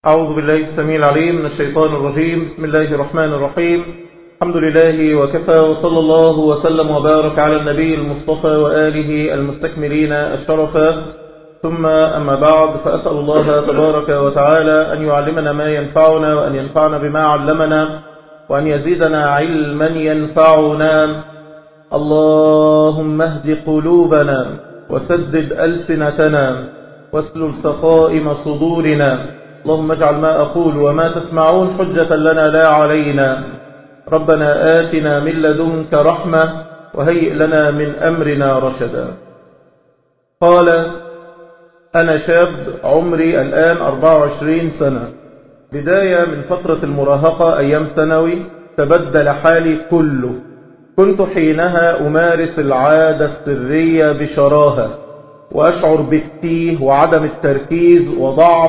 أعوذ بالله السميع العليم من الشيطان الرجيم بسم الله الرحمن الرحيم الحمد لله وكفى وصلى الله وسلم وبارك على النبي المصطفى وآله المستكملين الشرفا ثم أما بعد فأسأل الله تبارك وتعالى أن يعلمنا ما ينفعنا وأن ينفعنا بما علمنا وأن يزيدنا علما ينفعنا اللهم اهد قلوبنا وسدد ألسنتنا واسلل سقائم صدورنا اللهم اجعل ما أقول وما تسمعون حجة لنا لا علينا ربنا آتنا من لدنك رحمة وهيئ لنا من أمرنا رشدا قال أنا شاب عمري الآن 24 سنة بداية من فترة المراهقة أيام ثانوي تبدل حالي كله كنت حينها أمارس العادة السرية بشراهة وأشعر بالتيه وعدم التركيز وضعف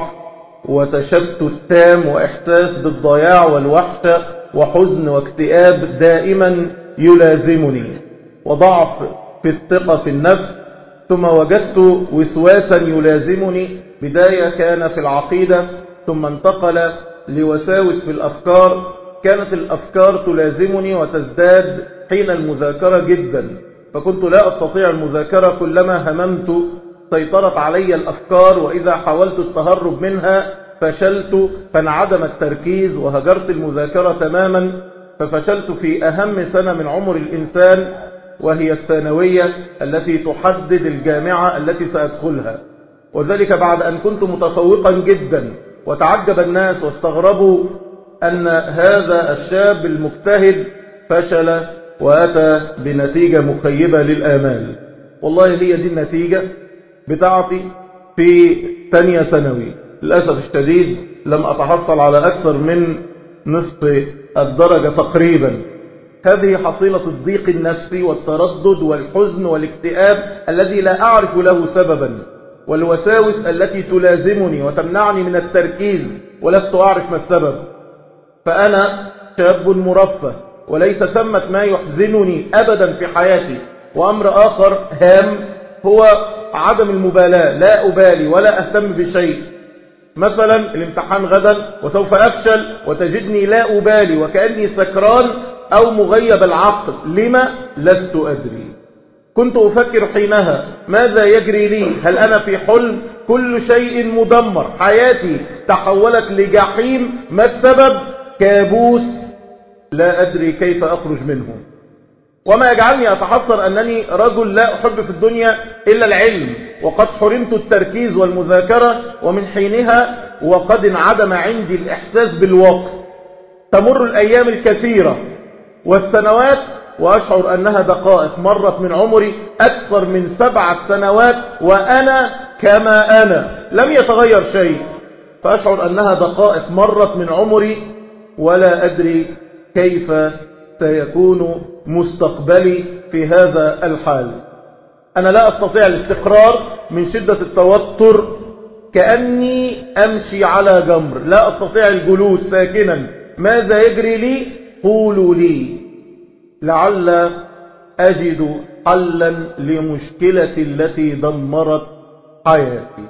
وتشتت تام وإحساس بالضياع والوحشة وحزن واكتئاب دائما يلازمني وضعف في الثقة في النفس ثم وجدت وسواسا يلازمني بداية كان في العقيدة ثم انتقل لوساوس في الأفكار كانت الأفكار تلازمني وتزداد حين المذاكرة جدا فكنت لا أستطيع المذاكرة كلما هممت سيطرت علي الأفكار وإذا حاولت التهرب منها فشلت فانعدم التركيز وهجرت المذاكرة تماما ففشلت في أهم سنة من عمر الإنسان وهي الثانوية التي تحدد الجامعة التي سأدخلها وذلك بعد أن كنت متفوقا جدا وتعجب الناس واستغربوا أن هذا الشاب المجتهد فشل وأتى بنتيجة مخيبة للآمال والله هي دي النتيجة بتاعتي في ثانية ثانوي للأسف الشديد لم أتحصل على أكثر من نصف الدرجة تقريبا هذه حصيلة الضيق النفسي والتردد والحزن والاكتئاب الذي لا أعرف له سببا والوساوس التي تلازمني وتمنعني من التركيز ولست أعرف ما السبب فأنا شاب مرفه وليس ثمة ما يحزنني أبدا في حياتي وأمر آخر هام هو عدم المبالاة لا أبالي ولا أهتم بشيء مثلا الامتحان غدا وسوف أفشل وتجدني لا أبالي وكأني سكران أو مغيب العقل لما لست أدري كنت أفكر حينها ماذا يجري لي هل أنا في حلم كل شيء مدمر حياتي تحولت لجحيم ما السبب كابوس لا أدري كيف أخرج منه وما يجعلني أتحسر أنني رجل لا أحب في الدنيا إلا العلم وقد حرمت التركيز والمذاكرة ومن حينها وقد انعدم عندي الإحساس بالوقت تمر الأيام الكثيرة والسنوات وأشعر أنها دقائق مرت من عمري أكثر من سبعة سنوات وأنا كما أنا لم يتغير شيء فأشعر أنها دقائق مرت من عمري ولا أدري كيف سيكون مستقبلي في هذا الحال أنا لا أستطيع الاستقرار من شدة التوتر كأني أمشي على جمر لا أستطيع الجلوس ساكنا ماذا يجري لي قولوا لي لعل أجد حلا لمشكلتي التي دمرت حياتي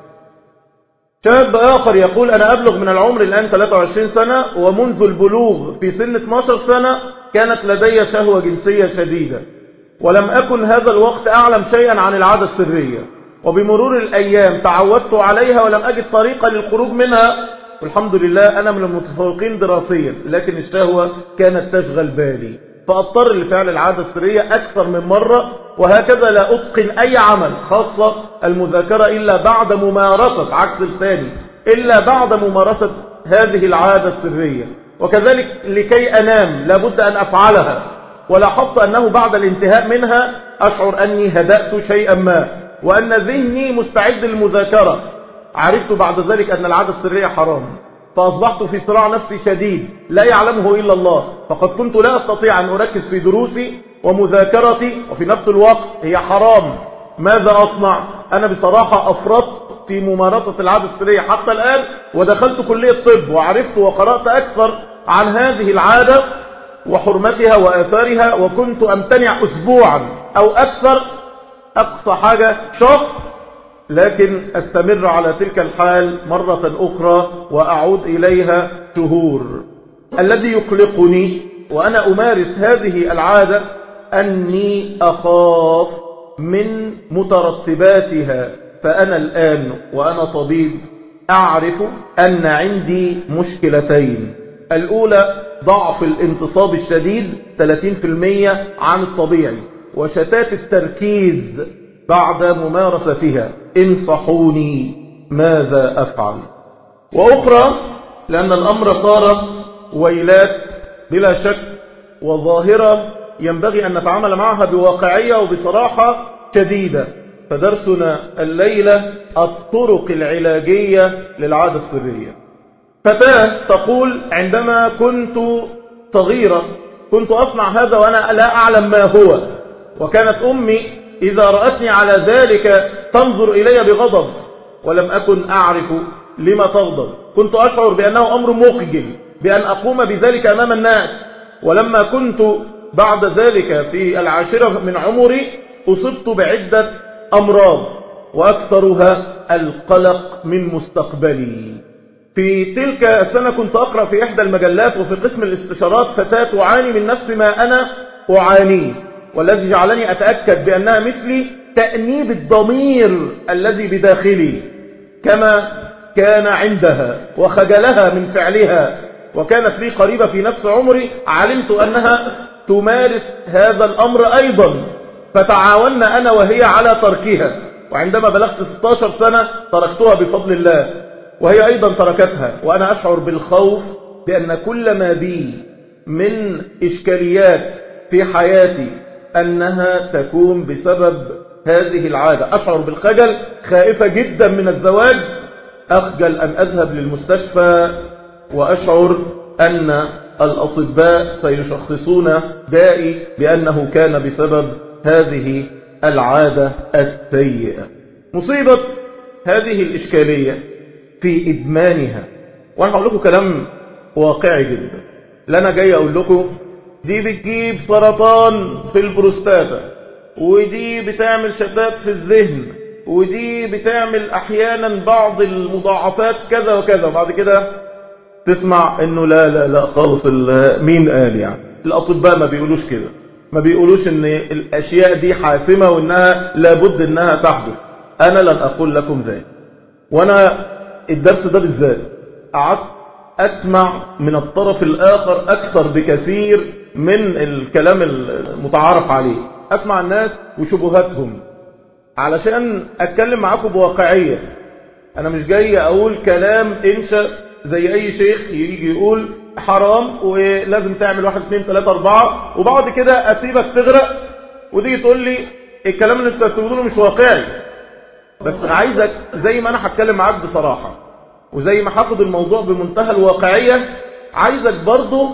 شاب آخر يقول أنا أبلغ من العمر الآن 23 سنة ومنذ البلوغ في سن 12 سنة كانت لدي شهوة جنسية شديدة ولم أكن هذا الوقت أعلم شيئا عن العادة السرية وبمرور الأيام تعودت عليها ولم أجد طريقة للخروج منها والحمد لله أنا من المتفوقين دراسيا لكن الشهوة كانت تشغل بالي فأضطر لفعل العادة السرية أكثر من مرة وهكذا لا أتقن أي عمل خاصة المذاكرة إلا بعد ممارسة عكس الثاني إلا بعد ممارسة هذه العادة السرية وكذلك لكي أنام لابد أن أفعلها ولاحظت أنه بعد الانتهاء منها أشعر أني هدأت شيئا ما وأن ذهني مستعد للمذاكرة عرفت بعد ذلك أن العادة السرية حرام فأصبحت في صراع نفسي شديد لا يعلمه إلا الله فقد كنت لا أستطيع أن أركز في دروسي ومذاكرتي وفي نفس الوقت هي حرام ماذا أصنع أنا بصراحة أفرطت في ممارسة العادة السرية حتى الآن ودخلت كلية طب وعرفت وقرأت أكثر عن هذه العادة وحرمتها وآثارها وكنت أمتنع أسبوعا أو أكثر أقصى حاجة شهر لكن استمر على تلك الحال مرة أخرى وأعود إليها شهور الذي يقلقني وأنا أمارس هذه العادة أني أخاف من مترتباتها فأنا الآن وأنا طبيب أعرف أن عندي مشكلتين الأولى ضعف الانتصاب الشديد 30% عن الطبيعي وشتات التركيز بعد ممارستها انصحوني ماذا أفعل وأخرى لأن الأمر صار ويلات بلا شك وظاهرة ينبغي أن نتعامل معها بواقعية وبصراحة شديدة فدرسنا الليلة الطرق العلاجية للعادة السرية فتاة تقول عندما كنت صغيرة كنت أصنع هذا وأنا لا أعلم ما هو وكانت أمي إذا رأتني على ذلك تنظر إلي بغضب ولم أكن أعرف لما تغضب كنت أشعر بأنه أمر مخجل بأن أقوم بذلك أمام الناس ولما كنت بعد ذلك في العاشرة من عمري أصبت بعدة أمراض وأكثرها القلق من مستقبلي في تلك السنة كنت أقرأ في إحدى المجلات وفي قسم الاستشارات فتاة تعاني من نفس ما أنا أعانيه والذي جعلني أتأكد بأنها مثلي تأنيب الضمير الذي بداخلي كما كان عندها وخجلها من فعلها وكانت لي قريبة في نفس عمري علمت أنها تمارس هذا الأمر أيضا فتعاوننا أنا وهي على تركها وعندما بلغت 16 سنة تركتها بفضل الله وهي أيضا تركتها وأنا أشعر بالخوف بأن كل ما بي من إشكاليات في حياتي أنها تكون بسبب هذه العادة أشعر بالخجل خائفة جدا من الزواج أخجل أن أذهب للمستشفى وأشعر أن الأطباء سيشخصون دائي بأنه كان بسبب هذه العادة السيئة مصيبة هذه الإشكالية في إدمانها وأنا هقول لكم كلام واقعي جدا لأنا جاي أقول لكم دي بتجيب سرطان في البروستاتا ودي بتعمل شتات في الذهن ودي بتعمل أحيانا بعض المضاعفات كذا وكذا وبعد كده تسمع انه لا لا لا خالص مين قال يعني الاطباء ما بيقولوش كده ما بيقولوش ان الاشياء دي حاسمة وانها لابد انها تحدث انا لن اقول لكم ذلك وانا الدرس ده بالذات قعدت اسمع من الطرف الاخر اكثر بكثير من الكلام المتعارف عليه اسمع الناس وشبهاتهم علشان اتكلم معاكم بواقعية انا مش جاي اقول كلام انشأ زي اي شيخ يجي يقول حرام ولازم تعمل واحد اثنين ثلاثة اربعة وبعد كده اسيبك تغرق وتيجي تقول لي الكلام اللي انت بتقوله مش واقعي بس عايزك زي ما انا هتكلم معاك بصراحة وزي ما هاخد الموضوع بمنتهى الواقعية عايزك برضو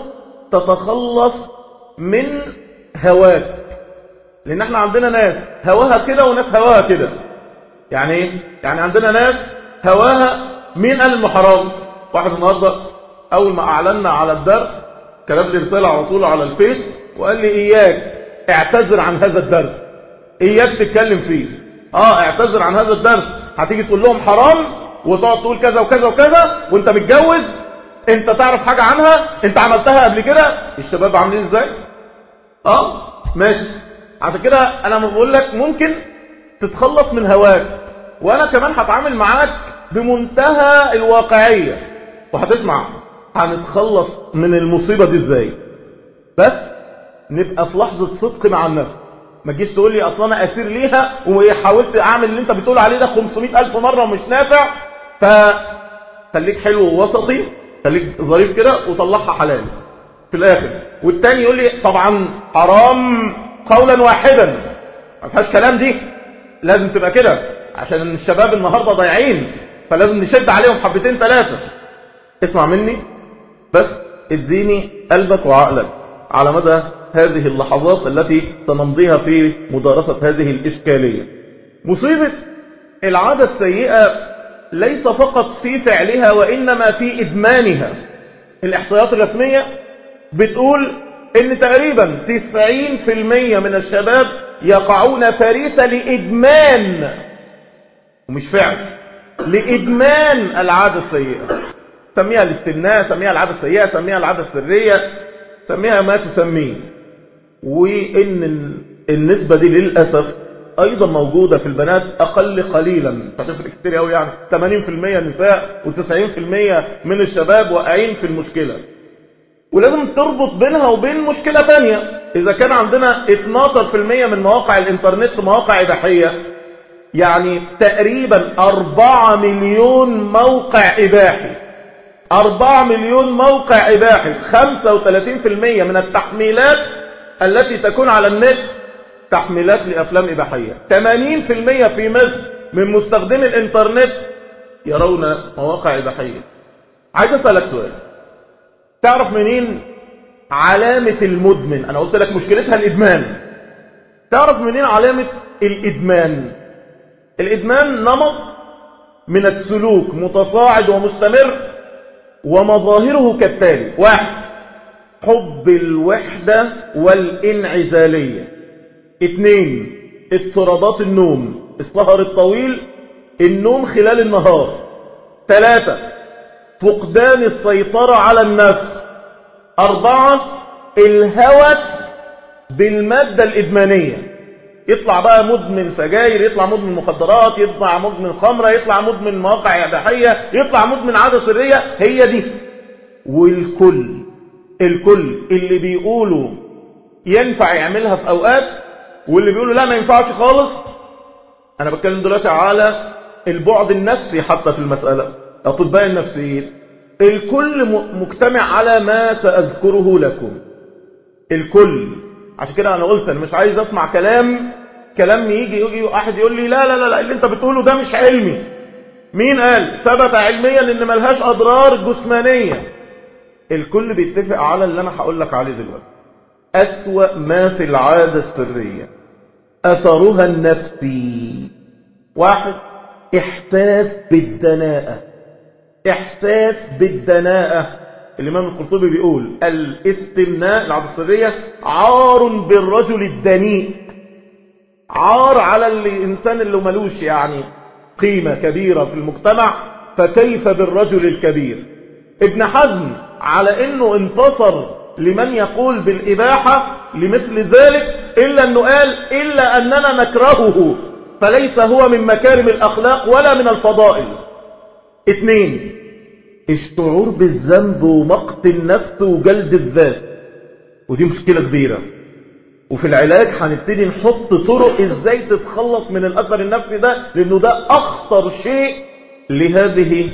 تتخلص من هواك لان احنا عندنا ناس هواها كده وناس هواها كده يعني ايه يعني عندنا ناس هواها مين قال انه حرام واحد النهارده اول ما اعلنا على الدرس كتب لي رساله على طول على الفيس وقال لي اياك اعتذر عن هذا الدرس اياك تتكلم فيه اه اعتذر عن هذا الدرس هتيجي تقول لهم حرام وتقعد تقول كذا وكذا وكذا وانت متجوز انت تعرف حاجة عنها انت عملتها قبل كده الشباب عاملين ازاي اه ماشي عشان كده انا بقول لك ممكن تتخلص من هواك وانا كمان هتعامل معاك بمنتهى الواقعية وهتسمع هنتخلص من المصيبة دي ازاي بس نبقى في لحظة صدق مع النفس ما تجيش تقول لي اصلا انا اسير ليها وحاولت اعمل اللي انت بتقول عليه ده 500 الف مرة ومش نافع فخليك حلو ووسطي خليك ظريف كده وطلعها حلال في الاخر والتاني يقول لي طبعا حرام قولا واحدا ما فيهاش كلام دي لازم تبقى كده عشان الشباب النهاردة ضايعين فلازم نشد عليهم حبتين ثلاثة اسمع مني بس اديني قلبك وعقلك على مدى هذه اللحظات التي سنمضيها في مدارسة هذه الإشكالية مصيبة العادة السيئة ليس فقط في فعلها وإنما في إدمانها الإحصائيات الرسمية بتقول إن تقريبا 90% من الشباب يقعون فريسة لإدمان ومش فعل لإدمان العادة السيئة سميها الاستمناء سميها العادة السيئة سميها العادة السرية سميها ما تسميه وإن النسبة دي للأسف أيضا موجودة في البنات أقل قليلا مش هتفرق كتير قوي يعني 80% نساء و90% من الشباب واقعين في المشكلة ولازم تربط بينها وبين مشكلة تانية إذا كان عندنا 12% من مواقع الإنترنت مواقع إباحية يعني تقريبا 4 مليون موقع إباحي 4 مليون موقع إباحي 35% من التحميلات التي تكون على النت تحميلات لأفلام إباحية 80% في مصر من مستخدمي الإنترنت يرون مواقع إباحية عايز أسألك سؤال تعرف منين علامة المدمن أنا قلت لك مشكلتها الإدمان تعرف منين علامة الإدمان الإدمان نمط من السلوك متصاعد ومستمر ومظاهره كالتالي واحد حب الوحدة والانعزالية اثنين اضطرابات النوم السهر الطويل النوم خلال النهار ثلاثة فقدان السيطرة على النفس أربعة الهوس بالمادة الإدمانية يطلع بقى مدمن سجاير يطلع مدمن مخدرات يطلع مدمن خمرة يطلع مدمن مواقع إباحية يطلع مدمن عادة سرية هي دي والكل الكل اللي بيقولوا ينفع يعملها في أوقات واللي بيقولوا لا ما ينفعش خالص انا بتكلم دلوقتي على البعد النفسي حتى في المسألة اطباء النفسيين الكل مجتمع على ما سأذكره لكم الكل عشان كده انا قلت انا مش عايز اسمع كلام كلام يجي يجي واحد يقول لي لا لا لا, لا اللي انت بتقوله ده مش علمي مين قال ثبت علميا ان ملهاش اضرار جسمانية الكل بيتفق على اللي انا هقول لك عليه دلوقتي أسوأ ما في العادة السرية أثرها النفسي واحد إحساس بالدناءة إحساس بالدناءة الإمام القرطبي بيقول الاستمناء العادة السرية عار بالرجل الدنيء عار على الإنسان اللي ملوش يعني قيمة كبيرة في المجتمع فكيف بالرجل الكبير ابن حزم على انه انتصر لمن يقول بالإباحة لمثل ذلك إلا أنه قال إلا أننا نكرهه فليس هو من مكارم الأخلاق ولا من الفضائل اثنين الشعور بالذنب ومقت النفس وجلد الذات ودي مشكلة كبيرة وفي العلاج هنبتدي نحط طرق ازاي تتخلص من الاثر النفسي ده لانه ده اخطر شيء لهذه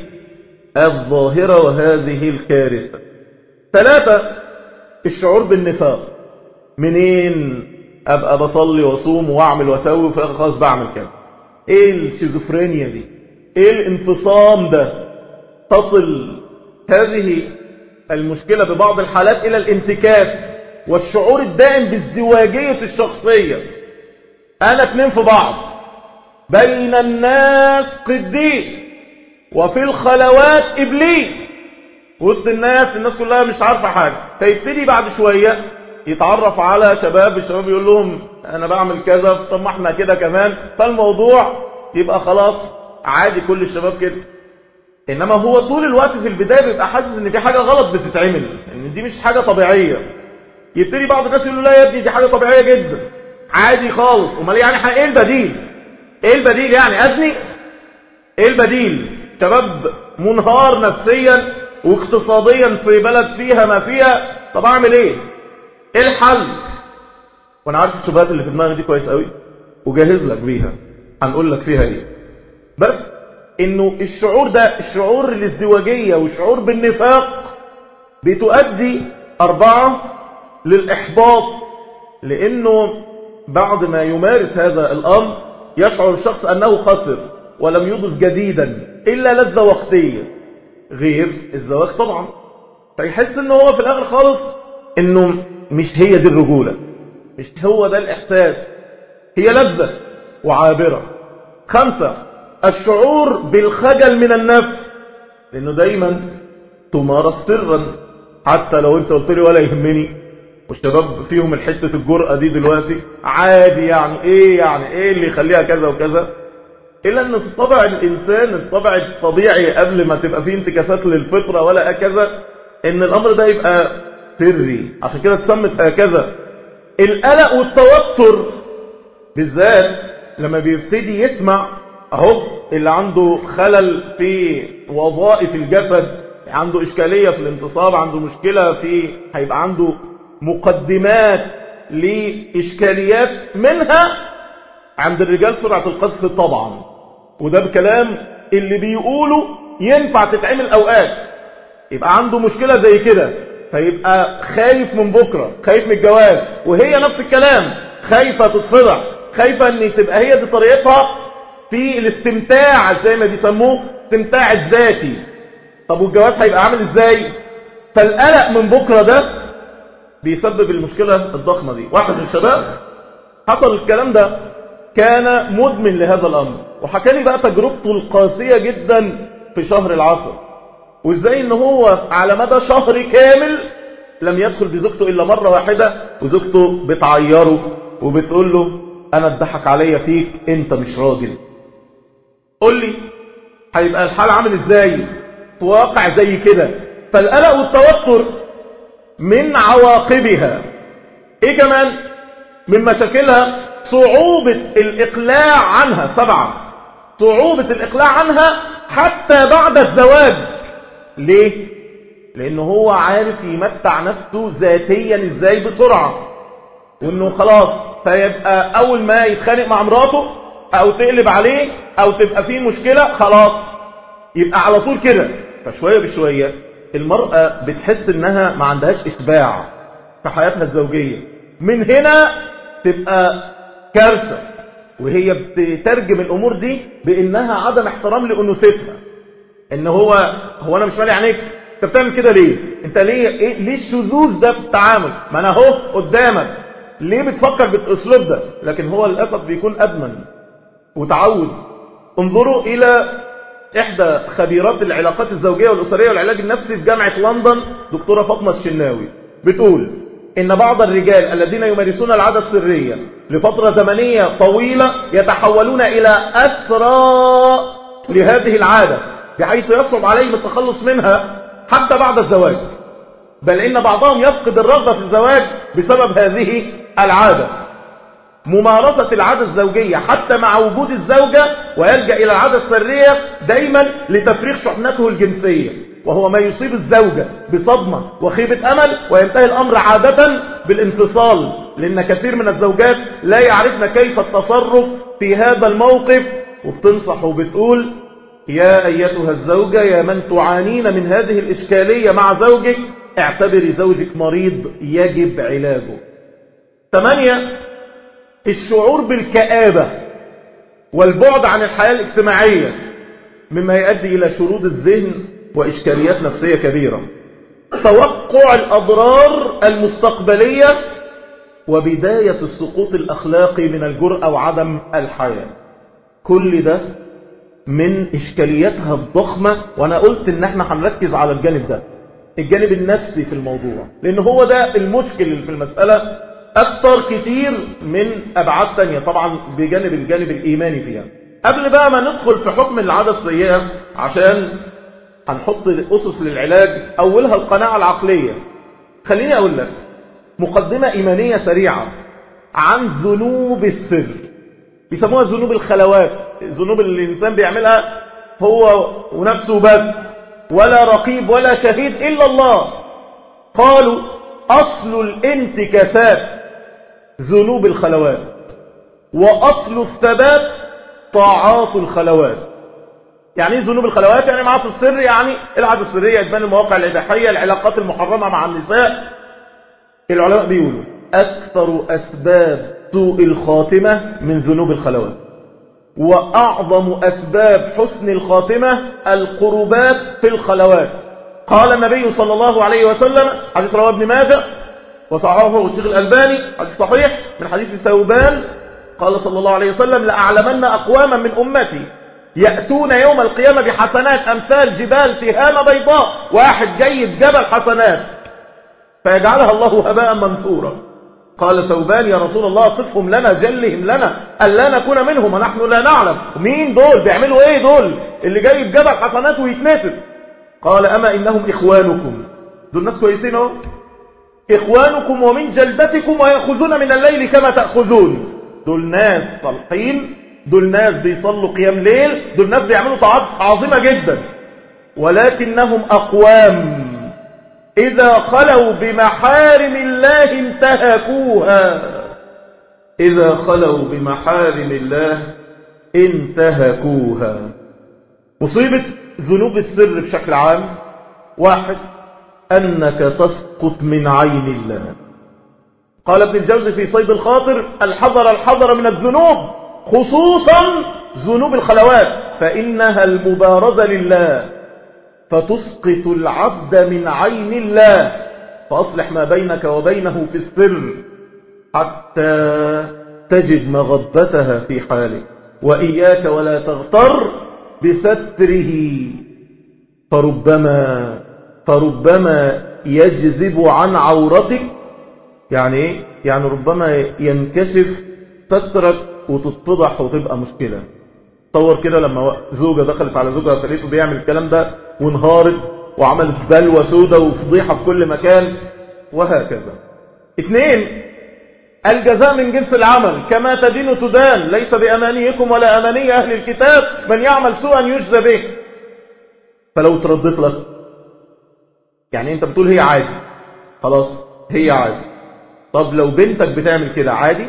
الظاهرة وهذه الكارثة ثلاثة الشعور بالنفاق منين ابقى بصلي واصوم واعمل واسوي وفي الاخر خلاص بعمل كده ايه الشيزوفرينيا دي ايه الانفصام ده تصل هذه المشكلة ببعض الحالات الى الانتكاس والشعور الدائم بازدواجية الشخصية انا اتنين في بعض بين الناس قديس وفي الخلوات ابليس وسط الناس الناس كلها مش عارفة حاجة فيبتدي بعد شوية يتعرف على شباب الشباب يقول لهم انا بعمل كذا طب ما احنا كده كمان فالموضوع يبقى خلاص عادي كل الشباب كده انما هو طول الوقت في البداية بيبقى حاسس ان في حاجة غلط بتتعمل ان دي مش حاجة طبيعية يبتدي بعض الناس يقولوا لا يا ابني دي حاجة طبيعية جدا عادي خالص امال يعني ايه البديل ايه البديل يعني اذني ايه البديل شباب منهار نفسيا واقتصاديا في بلد فيها ما فيها طب اعمل ايه ايه الحل وانا عارف الشبهات اللي في دماغي دي كويس قوي وجاهز لك بيها هنقول لك فيها ايه بس انه الشعور ده الشعور الازدواجية والشعور بالنفاق بتؤدي اربعة للاحباط لانه بعد ما يمارس هذا الامر يشعر الشخص انه خسر ولم يضف جديدا الا لذة وقتية غير الزواج طبعا فيحس ان هو في الاخر خالص انه مش هي دي الرجولة مش هو ده الاحساس هي لذة وعابرة خمسة الشعور بالخجل من النفس لانه دايما تمارس سرا حتى لو انت قلت لي ولا يهمني والشباب فيهم الحتة الجرأة دي دلوقتي عادي يعني ايه يعني ايه اللي يخليها كذا وكذا إلا أن في طبع الإنسان الطبع الطبيعي قبل ما تبقى فيه انتكاسات للفطرة ولا هكذا إن الأمر ده يبقى سري عشان كده تسمت هكذا القلق والتوتر بالذات لما بيبتدي يسمع اهو اللي عنده خلل في وظائف الجسد عنده إشكالية في الانتصاب عنده مشكلة في هيبقى عنده مقدمات لإشكاليات منها عند الرجال سرعة القذف طبعا وده بكلام اللي بيقولوا ينفع تتعمل أوقات يبقى عنده مشكلة زي كده فيبقى خايف من بكرة خايف من الجواز وهي نفس الكلام خايفة تتفضح خايفة ان تبقى هي دي طريقتها في الاستمتاع زي ما بيسموه استمتاع الذاتي طب والجواز هيبقى عامل ازاي فالقلق من بكرة ده بيسبب المشكلة الضخمة دي واحد من الشباب حصل الكلام ده كان مدمن لهذا الأمر وحكى لي بقى تجربته القاسية جدا في شهر العصر وازاي ان هو على مدى شهر كامل لم يدخل بزوجته الا مرة واحدة وزوجته بتعيره وبتقول له انا اتضحك عليا فيك انت مش راجل قول لي هيبقى الحال عامل ازاي في واقع زي كده فالقلق والتوتر من عواقبها ايه كمان من مشاكلها صعوبة الاقلاع عنها سبعة صعوبة الاقلاع عنها حتى بعد الزواج ليه لانه هو عارف يمتع نفسه ذاتيا ازاي بسرعة وانه خلاص فيبقى اول ما يتخانق مع مراته او تقلب عليه او تبقى فيه مشكلة خلاص يبقى على طول كده فشوية بشوية المرأة بتحس انها ما عندهاش اشباع في حياتها الزوجية من هنا تبقى كارثة وهي بتترجم الامور دي بانها عدم احترام لانوثتها ان هو هو انا مش مالي عينيك انت بتعمل كده ليه انت ليه ايه ليه الشذوذ ده في التعامل ما انا اهو قدامك ليه بتفكر بالاسلوب ده لكن هو للاسف بيكون ادمن وتعود انظروا الى احدى خبيرات العلاقات الزوجية والاسرية والعلاج النفسي في جامعة لندن دكتورة فاطمة الشناوي بتقول ان بعض الرجال الذين يمارسون العادة السرية لفترة زمنية طويلة يتحولون الى اسرى لهذه العادة بحيث يصعب عليهم التخلص منها حتى بعد الزواج بل ان بعضهم يفقد الرغبة في الزواج بسبب هذه العادة ممارسة العادة الزوجية حتى مع وجود الزوجة ويلجأ إلى العادة السرية دايما لتفريغ شحنته الجنسية وهو ما يصيب الزوجة بصدمة وخيبة أمل وينتهي الأمر عادة بالانفصال لأن كثير من الزوجات لا يعرفن كيف التصرف في هذا الموقف وبتنصح وبتقول يا أيتها الزوجة يا من تعانين من هذه الإشكالية مع زوجك اعتبري زوجك مريض يجب علاجه ثمانية الشعور بالكآبة والبعد عن الحياة الاجتماعية مما يؤدي إلى شرود الذهن وإشكاليات نفسية كبيرة توقع الأضرار المستقبلية وبداية السقوط الأخلاقي من الجرأة وعدم الحياة كل ده من إشكالياتها الضخمة وأنا قلت إن احنا هنركز على الجانب ده الجانب النفسي في الموضوع لأن هو ده المشكل اللي في المسألة أكثر كتير من أبعاد تانية طبعا بجانب الجانب الإيماني فيها قبل بقى ما ندخل في حكم العادة السيئة عشان هنحط أسس للعلاج أولها القناعة العقلية خليني أقول لك مقدمة إيمانية سريعة عن ذنوب السر بيسموها ذنوب الخلوات الذنوب اللي الإنسان بيعملها هو ونفسه بس ولا رقيب ولا شهيد إلا الله قالوا أصل الانتكاسات ذنوب الخلوات وأصل الثبات طاعات الخلوات يعني ايه ذنوب الخلوات يعني معاصي السر يعني العادة السرية إدمان المواقع الإباحية العلاقات المحرمة مع النساء العلماء بيقولوا أكثر أسباب سوء الخاتمة من ذنوب الخلوات وأعظم أسباب حسن الخاتمة القربات في الخلوات قال النبي صلى الله عليه وسلم حديث رواه ابن ماجه وصححه الشيخ الألباني حديث صحيح من حديث ثوبان قال صلى الله عليه وسلم لأعلمن أقواما من أمتي يأتون يوم القيامة بحسنات أمثال جبال تهامة بيضاء واحد جيد جبل حسنات فيجعلها الله هباء منثورا قال ثوبان يا رسول الله صفهم لنا جلهم لنا ألا نكون منهم ونحن لا نعلم مين دول بيعملوا ايه دول اللي جاي بجبل حسنات ويتنسب قال أما إنهم إخوانكم دول ناس كويسين اهو إخوانكم ومن جلدتكم ويأخذون من الليل كما تأخذون دول ناس صالحين دول ناس بيصلوا قيام ليل دول ناس بيعملوا طاعات عظيمة جدا ولكنهم أقوام إذا خلوا بمحارم الله انتهكوها إذا خلوا بمحارم الله انتهكوها مصيبة ذنوب السر بشكل عام واحد أنك تسقط من عين الله قال ابن الجوزي في صيد الخاطر الحذر الحذر من الذنوب خصوصا ذنوب الخلوات فإنها المبارزة لله فتسقط العبد من عين الله فأصلح ما بينك وبينه في السر حتى تجد مغبتها في حالك وإياك ولا تغتر بستره فربما فربما يجذب عن عورتك يعني ايه يعني ربما ينكشف سترك وتتضح وتبقى مشكلة تصور كده لما زوجة دخلت على زوجها فلقيته بيعمل الكلام ده وانهارت وعملت بلوى سودة وفضيحة في كل مكان وهكذا اثنين الجزاء من جنس العمل كما تدين تدان ليس بأمانيكم ولا أماني أهل الكتاب من يعمل سوءا يجزى به فلو تردت لك يعني انت بتقول هي عادي خلاص هي عادي طب لو بنتك بتعمل كده عادي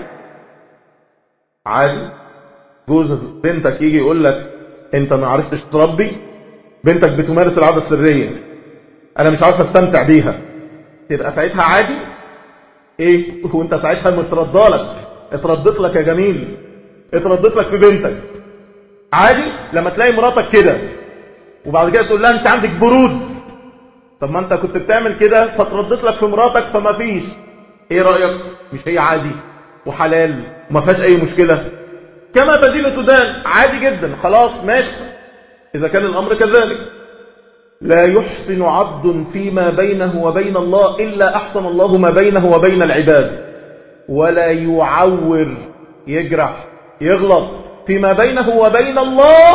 عادي جوز بنتك يجي يقول لك انت ما عرفتش تربي بنتك بتمارس العادة السرية انا مش عارف استمتع بيها تبقى ساعتها عادي ايه وانت ساعتها مترضى لك اتردت لك يا جميل اتردت لك في بنتك عادي لما تلاقي مراتك كده وبعد كده تقول لها انت عندك برود طب ما انت كنت بتعمل كده فتردت لك في مراتك فما فيش ايه رأيك مش هي عادي وحلال وما فيهاش اي مشكلة كما تدين تدان عادي جدا خلاص ماشي إذا كان الأمر كذلك لا يحسن عبد فيما بينه وبين الله إلا أحسن الله ما بينه وبين العباد ولا يعور يجرح يغلط فيما بينه وبين الله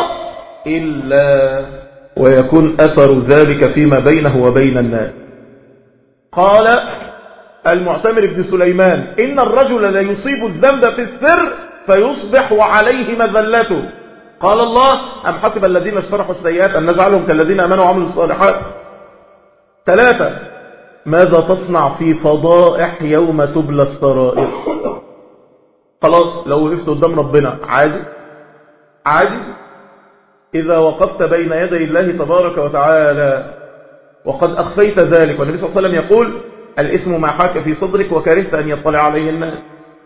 إلا ويكون أثر ذلك فيما بينه وبين الناس قال المعتمر بن سليمان إن الرجل لا يصيب الذنب في السر فيصبح وعليه مذلته قال الله أم حسب الذين اشترحوا السيئات أن نجعلهم كالذين أمنوا وعملوا الصالحات ثلاثة ماذا تصنع في فضائح يوم تبلى السرائر خلاص لو وقفت قدام ربنا عادي عادي إذا وقفت بين يدي الله تبارك وتعالى وقد أخفيت ذلك والنبي صلى الله عليه وسلم يقول الاسم ما حاك في صدرك وكرهت أن يطلع عليه الناس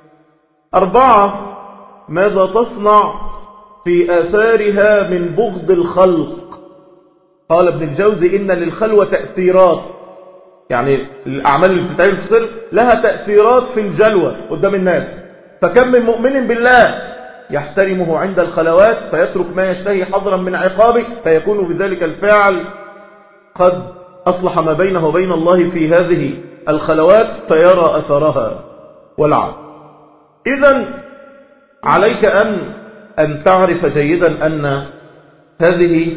أربعة ماذا تصنع في آثارها من بغض الخلق قال ابن الجوزي إن للخلوة تأثيرات يعني الأعمال اللي بتتعمل في السر لها تأثيرات في الجلوة قدام الناس فكم من مؤمن بالله يحترمه عند الخلوات فيترك ما يشتهي حظرا من عقابه فيكون بذلك الفعل قد أصلح ما بينه وبين الله في هذه الخلوات فيرى أثرها والعب إذا عليك أن أن تعرف جيدا أن هذه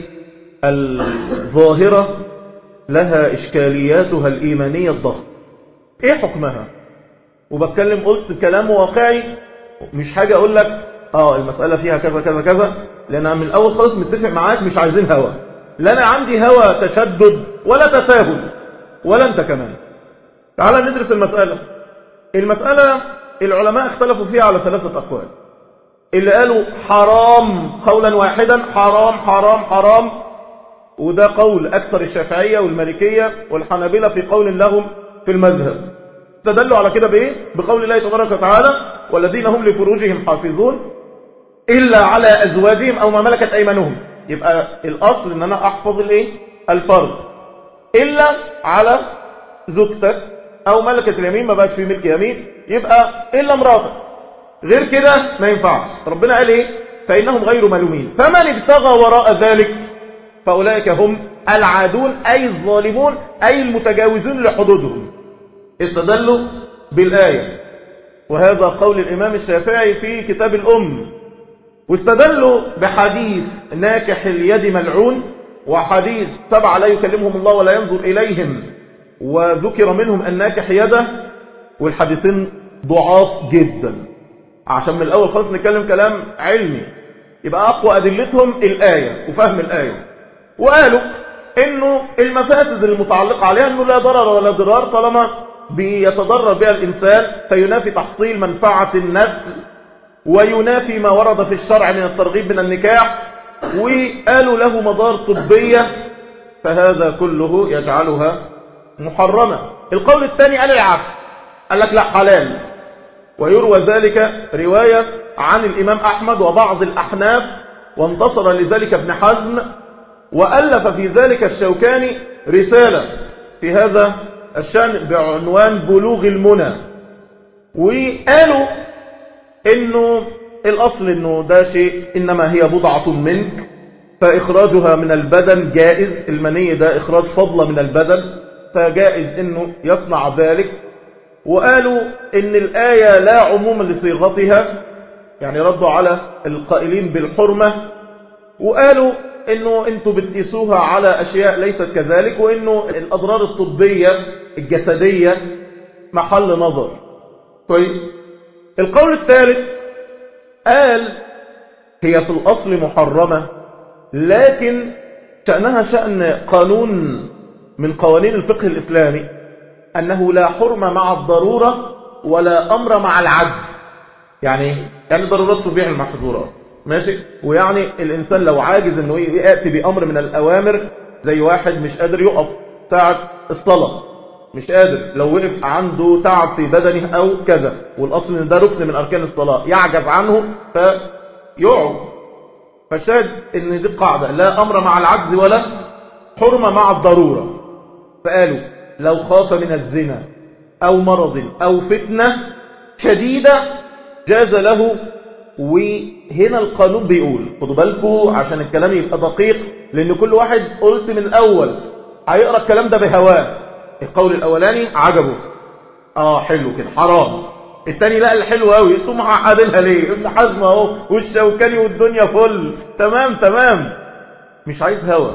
الظاهرة لها إشكالياتها الإيمانية الضخمة إيه حكمها وبتكلم قلت كلام واقعي مش حاجة أقول لك آه المسألة فيها كذا كذا كذا لأن من الأول خالص متفق معاك مش عايزين هوا لا أنا عندي هوا تشدد ولا تساهل ولا أنت كمان تعال ندرس المسألة المسألة العلماء اختلفوا فيها على ثلاثة أقوال اللي قالوا حرام قولا واحدا حرام حرام حرام وده قول أكثر الشافعية والمالكية والحنابلة في قول لهم في المذهب تدلوا على كده بإيه بقول الله تبارك وتعالى والذين هم لفروجهم حافظون إلا على أزواجهم أو ما ملكت أيمانهم يبقى الأصل إن أنا أحفظ الإيه الفرض إلا على زوجتك أو ملكة اليمين ما بقاش في ملك يمين يبقى إلا مراتك غير كده ما ينفعش ربنا قال إيه فإنهم غير ملومين فمن ابتغى وراء ذلك فأولئك هم العادون أي الظالمون أي المتجاوزون لحدودهم استدلوا بالآية وهذا قول الإمام الشافعي في كتاب الأم واستدلوا بحديث ناكح اليد ملعون وحديث سبعة لا يكلمهم الله ولا ينظر إليهم وذكر منهم الناكح يده والحديثين ضعاف جدا عشان من الأول خالص نتكلم كلام علمي يبقى أقوى أدلتهم الآية وفهم الآية وقالوا إنه المفاسد المتعلقة عليها إنه لا ضرر ولا ضرار طالما بيتضرر بها الإنسان فينافي تحصيل منفعة النسل وينافي ما ورد في الشرع من الترغيب من النكاح وقالوا له مضار طبية فهذا كله يجعلها محرمة القول الثاني قال العكس قال لك لا حلال ويروى ذلك رواية عن الإمام أحمد وبعض الأحناف وانتصر لذلك ابن حزم وألف في ذلك الشوكاني رسالة في هذا الشأن بعنوان بلوغ المنى وقالوا انه الاصل انه ده شيء انما هي بضعة منك فاخراجها من البدن جائز المني ده اخراج فضلة من البدن فجائز انه يصنع ذلك وقالوا ان الآية لا عموم لصيغتها يعني ردوا على القائلين بالحرمة وقالوا انه انتوا بتقيسوها على اشياء ليست كذلك وانه الاضرار الطبية الجسدية محل نظر كويس القول الثالث قال هي في الاصل محرمة لكن شأنها شأن قانون من قوانين الفقه الإسلامي أنه لا حرم مع الضرورة ولا أمر مع العجز يعني يعني ضرورات تبيع المحظورات ماشي ويعني الإنسان لو عاجز أنه يأتي بأمر من الأوامر زي واحد مش قادر يقف ساعة الصلاة مش قادر لو وقف عنده تعب في بدنه أو كذا والأصل أن ده ركن من أركان الصلاة يعجز عنه فيقعد فشاهد أن دي قاعدة لا أمر مع العجز ولا حرمة مع الضرورة فقالوا لو خاف من الزنا أو مرض أو فتنة شديدة جاز له وهنا القانون بيقول خدوا بالكم عشان الكلام يبقى دقيق لأن كل واحد قلت من الأول هيقرأ الكلام ده بهواه القول الأولاني عجبه اه حلو كده حرام التاني لا الحلو قوي انتم معقدينها ليه ابن حزم اهو والشوكاني والدنيا فل تمام تمام مش عايز هوا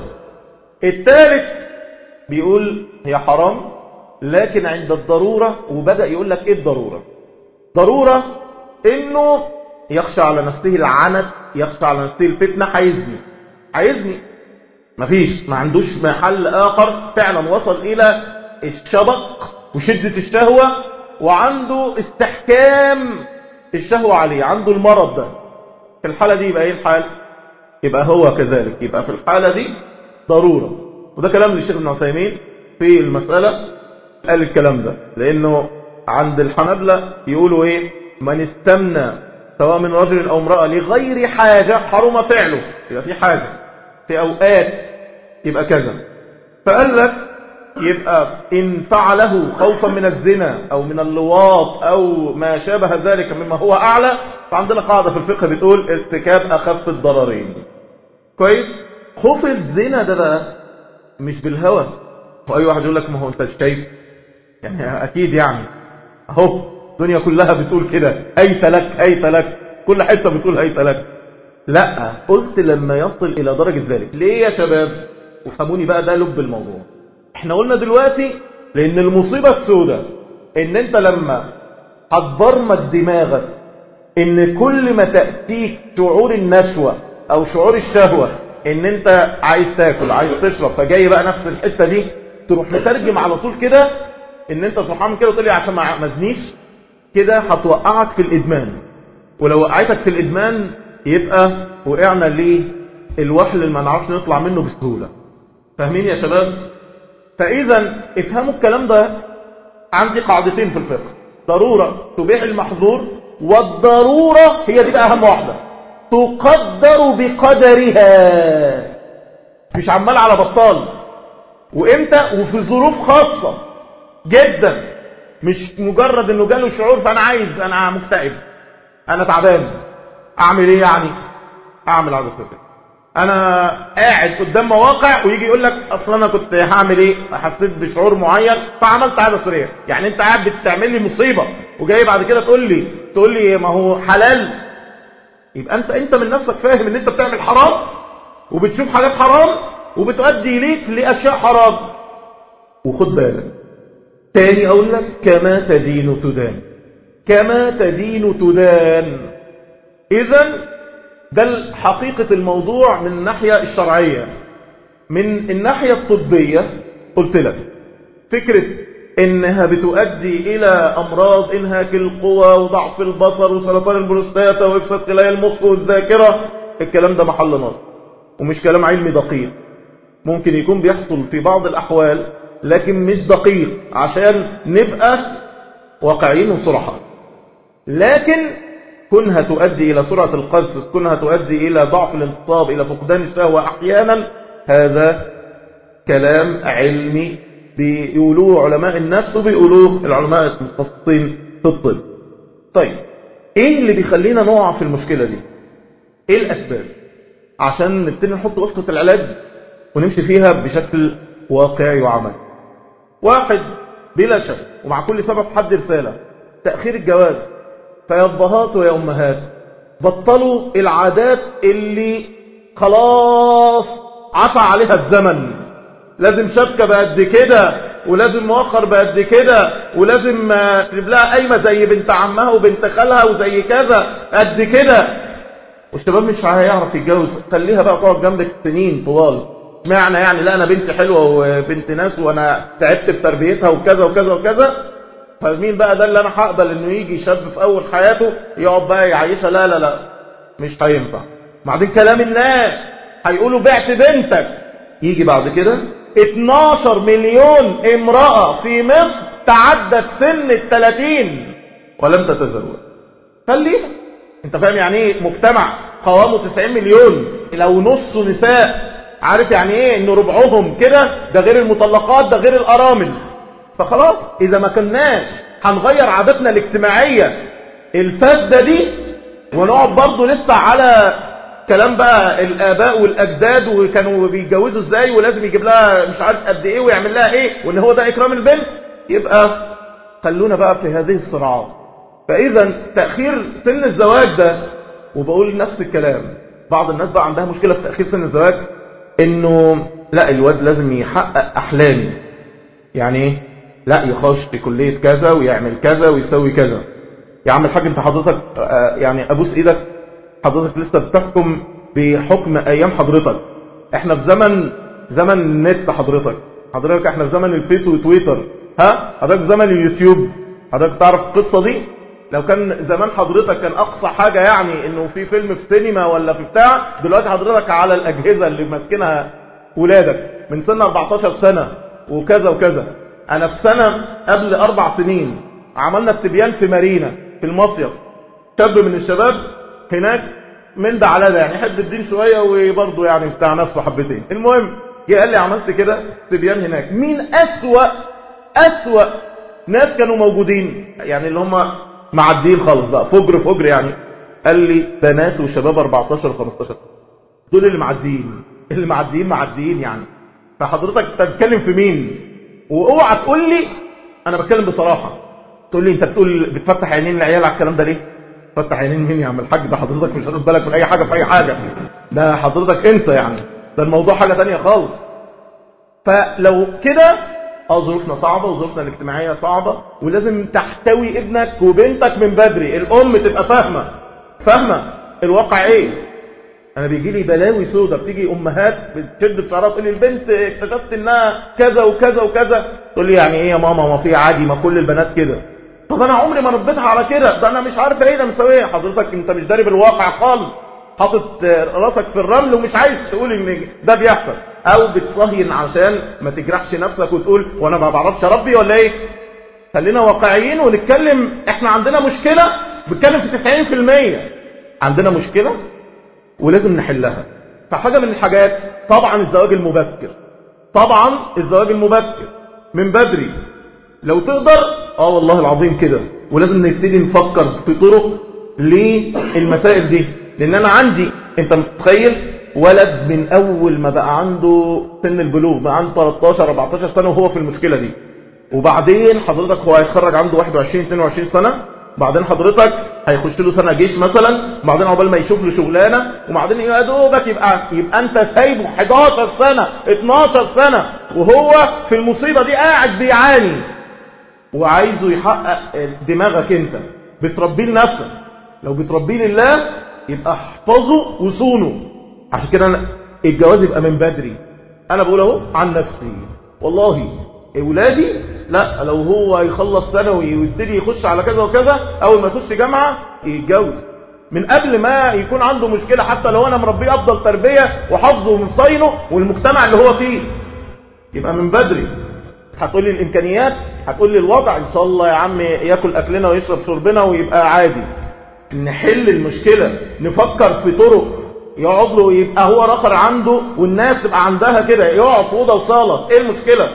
التالت بيقول هي حرام لكن عند الضرورة وبدأ يقول لك ايه الضرورة ضرورة انه يخشى على نفسه العنت يخشى على نفسه الفتنة هيزني هيزني مفيش ما عندوش محل آخر فعلا وصل إلى الشبق وشدة الشهوة وعنده استحكام الشهوة عليه عنده المرض ده في الحالة دي يبقى ايه الحال يبقى هو كذلك يبقى في الحالة دي ضرورة وده كلام للشيخ ابن عثيمين في المسألة قال الكلام ده لأنه عند الحنبلة يقولوا إيه من استمنى سواء من رجل أو امرأة لغير حاجة حرم فعله يبقى في حاجة في أوقات يبقى كذا فقال لك يبقى إن فعله خوفا من الزنا أو من اللواط أو ما شابه ذلك مما هو أعلى فعندنا قاعدة في الفقه بتقول ارتكاب أخف الضررين كويس خوف الزنا ده بقى مش بالهوى واي واحد يقول لك ما هو انت شايف يعني اكيد يعني اهو الدنيا كلها بتقول كده هيت لك هيت لك كل حته بتقول هيت لك لا قلت لما يصل الى درجه ذلك ليه يا شباب وفهموني بقى ده لب الموضوع احنا قلنا دلوقتي لان المصيبه السوداء ان انت لما هتبرمج دماغك ان كل ما تاتيك شعور النشوه او شعور الشهوه ان انت عايز تاكل عايز تشرب فجاي بقى نفس الحته دي تروح مترجم على طول كده ان انت تروح عامل كده وتقول لي عشان ما ازنيش كده هتوقعك في الادمان ولو وقعتك في الادمان يبقى وقعنا ليه الوحل اللي ما نعرفش نطلع منه بسهوله فاهمين يا شباب فاذا افهموا الكلام ده عندي قاعدتين في الفقه ضروره تبيح المحظور والضروره هي دي بقى اهم واحده تقدر بقدرها مش عمال على بطال وامتى وفي ظروف خاصة جدا مش مجرد انه جاله شعور فانا عايز انا مكتئب انا تعبان اعمل ايه يعني اعمل على صدق انا قاعد قدام مواقع ويجي يقول لك اصلا انا كنت هعمل ايه حسيت بشعور معين فعملت عاده سريه يعني انت قاعد بتعمل لي مصيبه وجاي بعد كده تقول لي تقول لي ما هو حلال يبقى انت انت من نفسك فاهم ان انت بتعمل حرام وبتشوف حاجات حرام وبتؤدي ليك لاشياء حرام وخد بالك تاني اقول لك كما تدين تدان كما تدين تدان اذا ده حقيقة الموضوع من الناحية الشرعية من الناحية الطبية قلت لك فكرة انها بتؤدي الى امراض انهاك القوى وضعف البصر وسرطان البروستاتا وافساد خلايا المخ والذاكرة الكلام ده محل نظر ومش كلام علمي دقيق ممكن يكون بيحصل في بعض الاحوال لكن مش دقيق عشان نبقى واقعيين وصرحاء لكن كونها تؤدي إلى سرعة القذف كونها تؤدي إلى ضعف الانتصاب إلى فقدان الشهوة أحيانا هذا كلام علمي بيقولوه علماء النفس وبيقولوه العلماء المتخصصين في الطب طيب ايه اللي بيخلينا نقع في المشكلة دي ايه الاسباب عشان نبتدي نحط وسطة العلاج ونمشي فيها بشكل واقعي وعملي واحد بلا شك ومع كل سبب حد رسالة تأخير الجواز فيا ابهات ويا امهات بطلوا العادات اللي خلاص عفى عليها الزمن لازم شبكة بقد كده ولازم مؤخر بقد كده ولازم تجيب لها قايمة زي بنت عمها وبنت خالها وزي كذا قد كده والشباب مش هيعرف يتجوز خليها بقى تقعد جنبك سنين طوال معنى يعني لا انا بنتي حلوة وبنت ناس وانا تعبت في تربيتها وكذا وكذا وكذا فمين بقى ده اللي انا هقبل انه يجي شاب في اول حياته يقعد بقى يعيشها لا لا لا مش هينفع بعدين كلام الناس هيقولوا بعت بنتك يجي بعد كده 12 مليون امرأة في مصر تعدت سن ال 30 ولم تتزوج خليها انت فاهم يعني ايه مجتمع قوامه 90 مليون لو نصه نساء عارف يعني ايه ان ربعهم كده ده غير المطلقات ده غير الارامل فخلاص اذا ما كناش هنغير عاداتنا الاجتماعية الفاسدة دي ونقعد برضه لسه على كلام بقى الاباء والاجداد وكانوا بيتجوزوا ازاي ولازم يجيب لها مش عارف قد ايه ويعمل لها ايه وان هو ده اكرام البنت يبقى خلونا بقى في هذه الصراعات فاذا تاخير سن الزواج ده وبقول نفس الكلام بعض الناس بقى عندها مشكله في تاخير سن الزواج انه لا الواد لازم يحقق احلامي يعني ايه لا يخش في كليه كذا ويعمل كذا ويسوي كذا يا عم الحاج انت حضرتك يعني ابوس ايدك حضرتك لسه بتحكم بحكم ايام حضرتك احنا في زمن زمن النت حضرتك حضرتك احنا في زمن الفيس وتويتر ها حضرتك في زمن اليوتيوب حضرتك تعرف القصة دي لو كان زمان حضرتك كان اقصى حاجة يعني انه في فيلم في سينما ولا في بتاع دلوقتي حضرتك على الاجهزة اللي ماسكينها ولادك من سن 14 سنة وكذا وكذا انا في سنة قبل اربع سنين عملنا استبيان في مارينا في المصيف شاب من الشباب هناك من ده على ده يعني يحب الدين شوية وبرضه يعني بتاع نفسه حبتين المهم جه قال لي عملت كده استبيان هناك مين أسوأ أسوأ ناس كانوا موجودين يعني اللي هم معديين خالص بقى فجر فجر يعني قال لي بنات وشباب 14 و15 دول اللي معديين اللي معديين معديين يعني فحضرتك انت بتتكلم في مين واوعى تقول لي انا بتكلم بصراحة تقول لي انت بتقول بتفتح عينين العيال على الكلام ده ليه فتح عينين مين يا عم الحاج ده حضرتك مش هتاخد بالك من اي حاجة في اي حاجة ده حضرتك انت يعني ده الموضوع حاجة تانية خالص فلو كده اه ظروفنا صعبة وظروفنا الاجتماعية صعبة ولازم تحتوي ابنك وبنتك من بدري الام تبقى فاهمة فاهمة الواقع ايه انا بيجي لي بلاوي سودة بتيجي امهات بتشد في شعرها تقول لي البنت اكتشفت انها كذا وكذا وكذا تقول لي يعني ايه يا ماما ما في عادي ما كل البنات كده طب انا عمري ما ربيتها على كده ده انا مش عارفه ايه ده مسويه حضرتك انت مش داري بالواقع خالص حاطط راسك في الرمل ومش عايز تقول ان ده بيحصل او بتصهين عشان ما تجرحش نفسك وتقول وانا ما بعرفش اربي ولا ايه خلينا واقعيين ونتكلم احنا عندنا مشكله بنتكلم في 90% عندنا مشكله ولازم نحلها فحاجه من الحاجات طبعا الزواج المبكر طبعا الزواج المبكر من بدري لو تقدر اه والله العظيم كده ولازم نبتدي نفكر في طرق للمسائل دي لان انا عندي انت متخيل ولد من اول ما بقى عنده سن البلوغ بقى عنده 13 14 سنه وهو في المشكله دي وبعدين حضرتك هو هيتخرج عنده 21 22 سنة بعدين حضرتك هيخش له سنة جيش مثلا وبعدين عقبال ما يشوف له شغلانة وبعدين يا دوبك يبقى يبقى انت سايبه 11 سنة 12 سنة وهو في المصيبة دي قاعد بيعاني وعايزه يحقق دماغك انت بتربيه لنفسك لو بتربيه لله يبقى احفظه وصونه عشان كده أنا الجواز يبقى من بدري انا بقول اهو عن نفسي والله اولادي لا لو هو يخلص ثانوي ويبتدي يخش على كذا وكذا اول ما يخش جامعه يتجوز من قبل ما يكون عنده مشكله حتى لو انا مربيه افضل تربيه وحافظه ومصينه والمجتمع اللي هو فيه يبقى من بدري هتقول لي الامكانيات هتقول لي الوضع ان شاء الله يا عم ياكل اكلنا ويشرب شربنا ويبقى عادي نحل المشكله نفكر في طرق يقعد له يبقى هو رخر عنده والناس تبقى عندها كده يقعد في اوضه وصاله ايه المشكله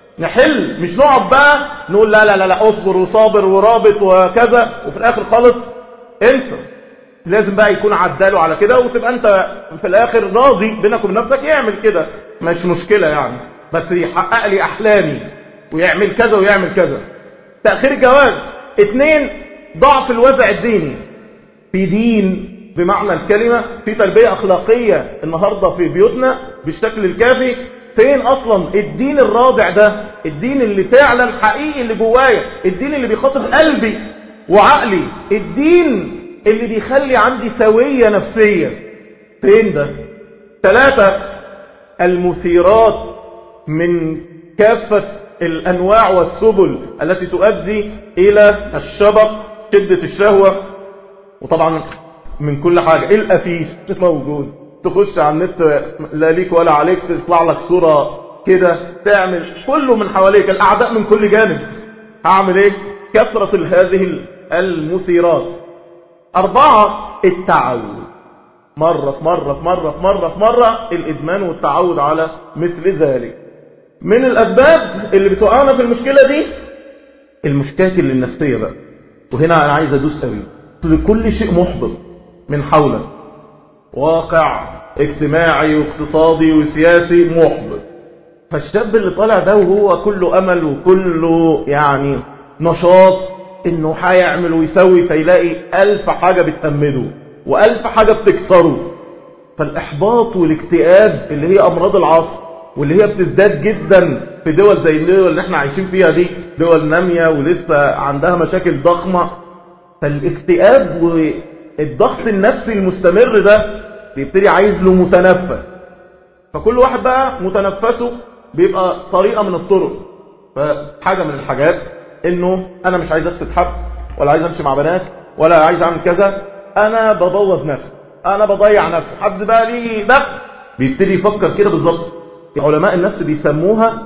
نحل مش نقعد بقى نقول لا لا لا لا اصبر وصابر ورابط وكذا وفي الاخر خالص انسى لازم بقى يكون عداله على كده وتبقى انت في الاخر راضي بينك وبين نفسك يعمل كده مش مشكله يعني بس يحقق لي احلامي ويعمل كذا ويعمل كذا تاخير الجواز اتنين ضعف الوضع الديني في دين بمعنى الكلمة في تربية أخلاقية النهاردة في بيوتنا بالشكل الكافي فين أصلا الدين الرابع ده الدين اللي فعلا حقيقي اللي جوايا الدين اللي بيخاطب قلبي وعقلي الدين اللي بيخلي عندي سوية نفسية فين ده ثلاثة المثيرات من كافة الأنواع والسبل التي تؤدي إلى الشبق شدة الشهوة وطبعا من كل حاجة الأفيش موجود تخش على النت لا ليك ولا عليك تطلع لك صورة كده تعمل كله من حواليك الأعداء من كل جانب هعمل ايه كثرة هذه المثيرات أربعة التعود مرة في مرة في مرة في مرة في مرة الإدمان والتعود على مثل ذلك من الأسباب اللي بتوقعنا في المشكلة دي المشاكل النفسية بقى وهنا أنا عايز أدوس قوي لكل شيء محبط من حولك واقع اجتماعي واقتصادي وسياسي محبط فالشاب اللي طالع ده وهو كله أمل وكله يعني نشاط انه هيعمل ويسوي فيلاقي ألف حاجة بتأمده وألف حاجة بتكسره فالإحباط والاكتئاب اللي هي أمراض العصر واللي هي بتزداد جدا في دول زي الدول اللي احنا عايشين فيها دي دول نامية ولسه عندها مشاكل ضخمة فالاكتئاب والضغط النفسي المستمر ده بيبتدي عايز له متنفس فكل واحد بقى متنفسه بيبقى طريقة من الطرق فحاجة من الحاجات انه انا مش عايز اسكت حد ولا عايز امشي مع بنات ولا عايز اعمل كذا انا ببوظ نفسي انا بضيع نفسي حد بقى ليه ده بيبتدي يفكر كده بالظبط علماء النفس بيسموها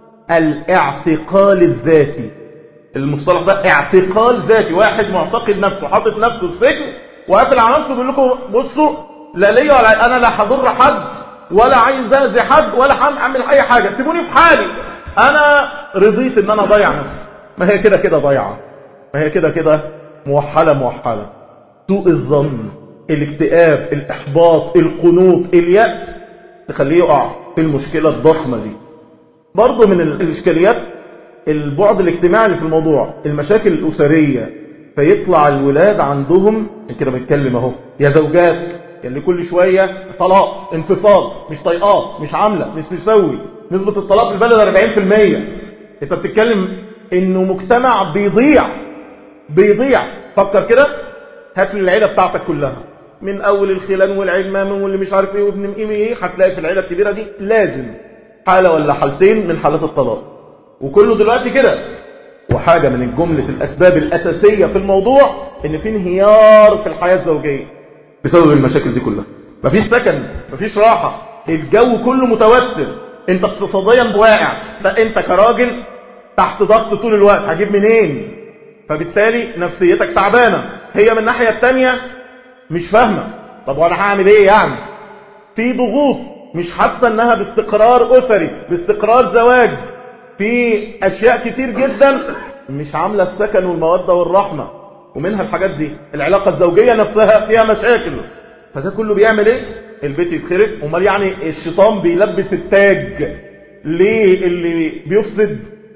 الاعتقال الذاتي المصطلح ده اعتقال ذاتي واحد معتقد نفسه حاطط نفسه في سجن وقافل على نفسه بيقول لكم بصوا لا ليا ولا انا لا هضر حد ولا عايز اذي حد ولا هعمل اي حاجه سيبوني في حالي انا رضيت ان انا اضيع نفسي ما هي كده كده ضيعه ما هي كده كده موحله موحله سوء الظن الاكتئاب الاحباط القنوط اليأس تخليه يقع في المشكله الضخمه دي برضه من الاشكاليات البعد الاجتماعي اللي في الموضوع المشاكل الاسريه فيطلع الولاد عندهم كده بنتكلم اهو يا زوجات اللي كل شويه طلاق انفصال مش طيقات مش عامله مش مسوي نسبه الطلاق في البلد 40% انت بتتكلم انه مجتمع بيضيع بيضيع فكر كده هات لي العيله بتاعتك كلها من اول الخلان والعمام واللي مش عارف ايه وابن ايه ايه هتلاقي في العيله الكبيره دي لازم حاله ولا حالتين من حالات الطلاق وكله دلوقتي كده وحاجه من الجمله الاسباب الاساسيه في الموضوع ان في انهيار في الحياه الزوجيه بسبب المشاكل دي كلها مفيش سكن مفيش راحه الجو كله متوتر انت اقتصاديا واقع فانت كراجل تحت ضغط طول الوقت هجيب منين فبالتالي نفسيتك تعبانة هي من الناحية التانية مش فاهمة طب وانا هعمل ايه يعني في ضغوط مش حاسة انها باستقرار اسري باستقرار زواج في اشياء كتير جدا مش عاملة السكن والمودة والرحمة ومنها الحاجات دي العلاقة الزوجية نفسها فيها مشاكل فده كله بيعمل ايه البيت يتخرب امال يعني الشيطان بيلبس التاج ليه اللي بيفسد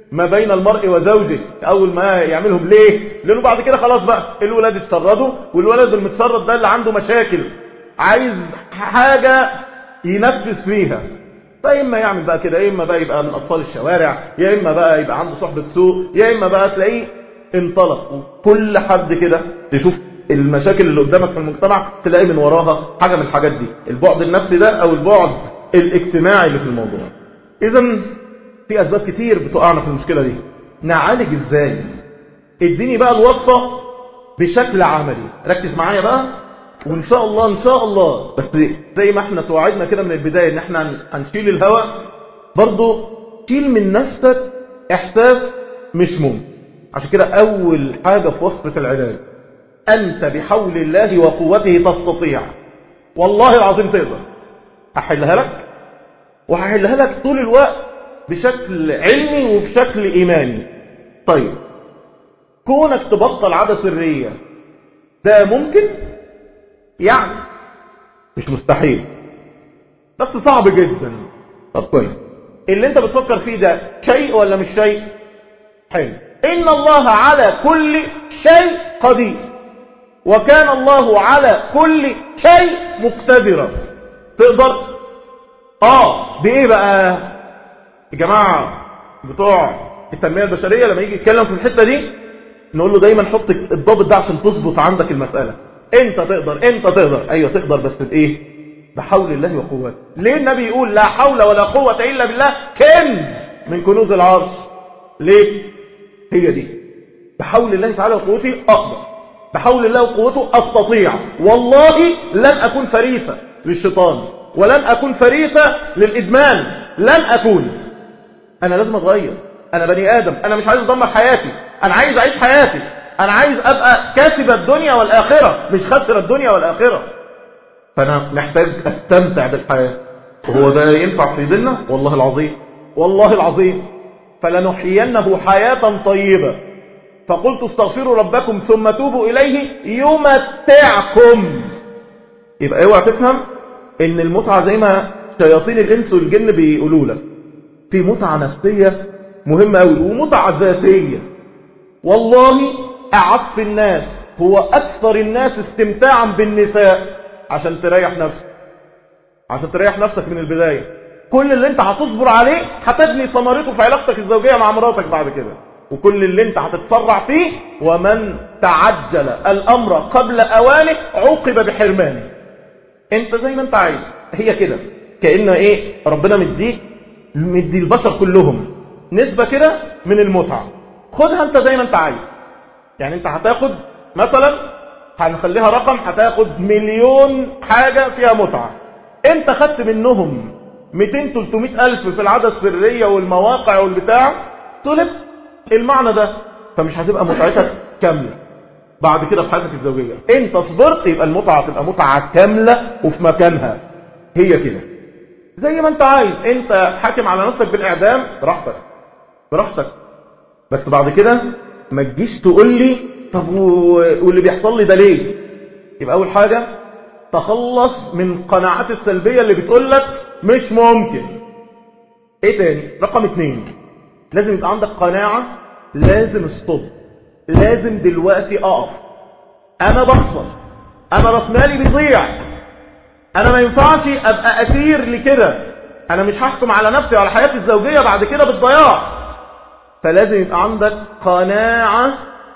ما بين المرء وزوجه اول ما يعملهم ليه لانه بعد كده خلاص بقى الولاد اتشردوا والولد المتشرد ده اللي عنده مشاكل عايز حاجة ينفذ فيها فإما يعمل بقى كده يا إما بقى يبقى من أطفال الشوارع يا إما بقى يبقى عنده صحبة سوء يا إما بقى تلاقيه انطلق وكل حد كده تشوف المشاكل اللي قدامك في المجتمع تلاقي من وراها حاجة من الحاجات دي البعد النفسي ده أو البعد الاجتماعي اللي في الموضوع إذا في أسباب كتير بتقعنا في المشكلة دي نعالج إزاي اديني بقى الوصفة بشكل عملي ركز معايا بقى وإن شاء الله إن شاء الله بس زي ما احنا توعدنا كده من البداية إن احنا هنشيل الهواء برضو شيل من نفسك إحساس مش ممكن عشان كده أول حاجة في وصفة العلاج أنت بحول الله وقوته تستطيع والله العظيم تقدر أحلها لك وهحلها لك طول الوقت بشكل علمي وبشكل إيماني طيب كونك تبطل عادة سرية ده ممكن يعني مش مستحيل بس صعب جدا طب كويس اللي انت بتفكر فيه ده شيء ولا مش شيء حلو ان الله على كل شيء قدير وكان الله على كل شيء مقتدرا تقدر اه بايه بقى يا جماعة بتوع التنمية البشرية لما يجي يتكلم في الحتة دي نقول له دايما حط الضابط ده عشان تظبط عندك المسألة انت تقدر انت تقدر ايوه تقدر بس بايه بحول الله وقوته ليه النبي يقول لا حول ولا قوة الا بالله كنز من كنوز العرش ليه هي دي بحول الله تعالى وقوته اقدر بحول الله وقوته استطيع والله لن اكون فريسة للشيطان ولن اكون فريسة للادمان لن اكون انا لازم اتغير انا بني ادم انا مش عايز ادمر حياتي انا عايز اعيش حياتي انا عايز ابقى كاسب الدنيا والاخرة مش خسر الدنيا والاخرة فانا محتاج استمتع بالحياة وهو ده ينفع في ديننا والله العظيم والله العظيم فلنحيينه حياة طيبة فقلت استغفروا ربكم ثم توبوا إليه يمتعكم يبقى اوعى تفهم ان المتعة زي ما شياطين الانس والجن بيقولوا لك في متعة نفسية مهمة قوي ومتعة ذاتية والله أعف الناس هو أكثر الناس استمتاعا بالنساء عشان تريح نفسك عشان تريح نفسك من البداية كل اللي انت هتصبر عليه هتبني ثمرته في علاقتك الزوجية مع مراتك بعد كده وكل اللي انت هتتسرع فيه ومن تعجل الأمر قبل أوانه عوقب بحرمانه انت زي ما انت عايز هي كده كأن ايه ربنا مديك مدي البشر كلهم نسبة كده من المتعة خدها انت زي ما انت عايز يعني انت هتاخد مثلا هنخليها رقم هتاخد مليون حاجة فيها متعة انت خدت منهم 200 300 الف في العادة السرية والمواقع والبتاع طلب المعنى ده فمش هتبقى متعتك كاملة بعد كده في حياتك الزوجية انت صبرت يبقى المتعة تبقى متعة كاملة وفي مكانها هي كده زي ما انت عايز انت حاكم على نفسك بالاعدام براحتك براحتك بس بعد كده ما تجيش تقول لي طب واللي بيحصل لي ده ليه يبقى اول حاجة تخلص من قناعات السلبية اللي بتقول لك مش ممكن ايه تاني رقم اتنين لازم يبقى عندك قناعة لازم استوب لازم دلوقتي اقف انا بخسر انا راس مالي بيضيع انا ما ينفعش ابقى اسير لكده انا مش هحكم على نفسي وعلى حياتي الزوجية بعد كده بالضياع فلازم يبقى عندك قناعة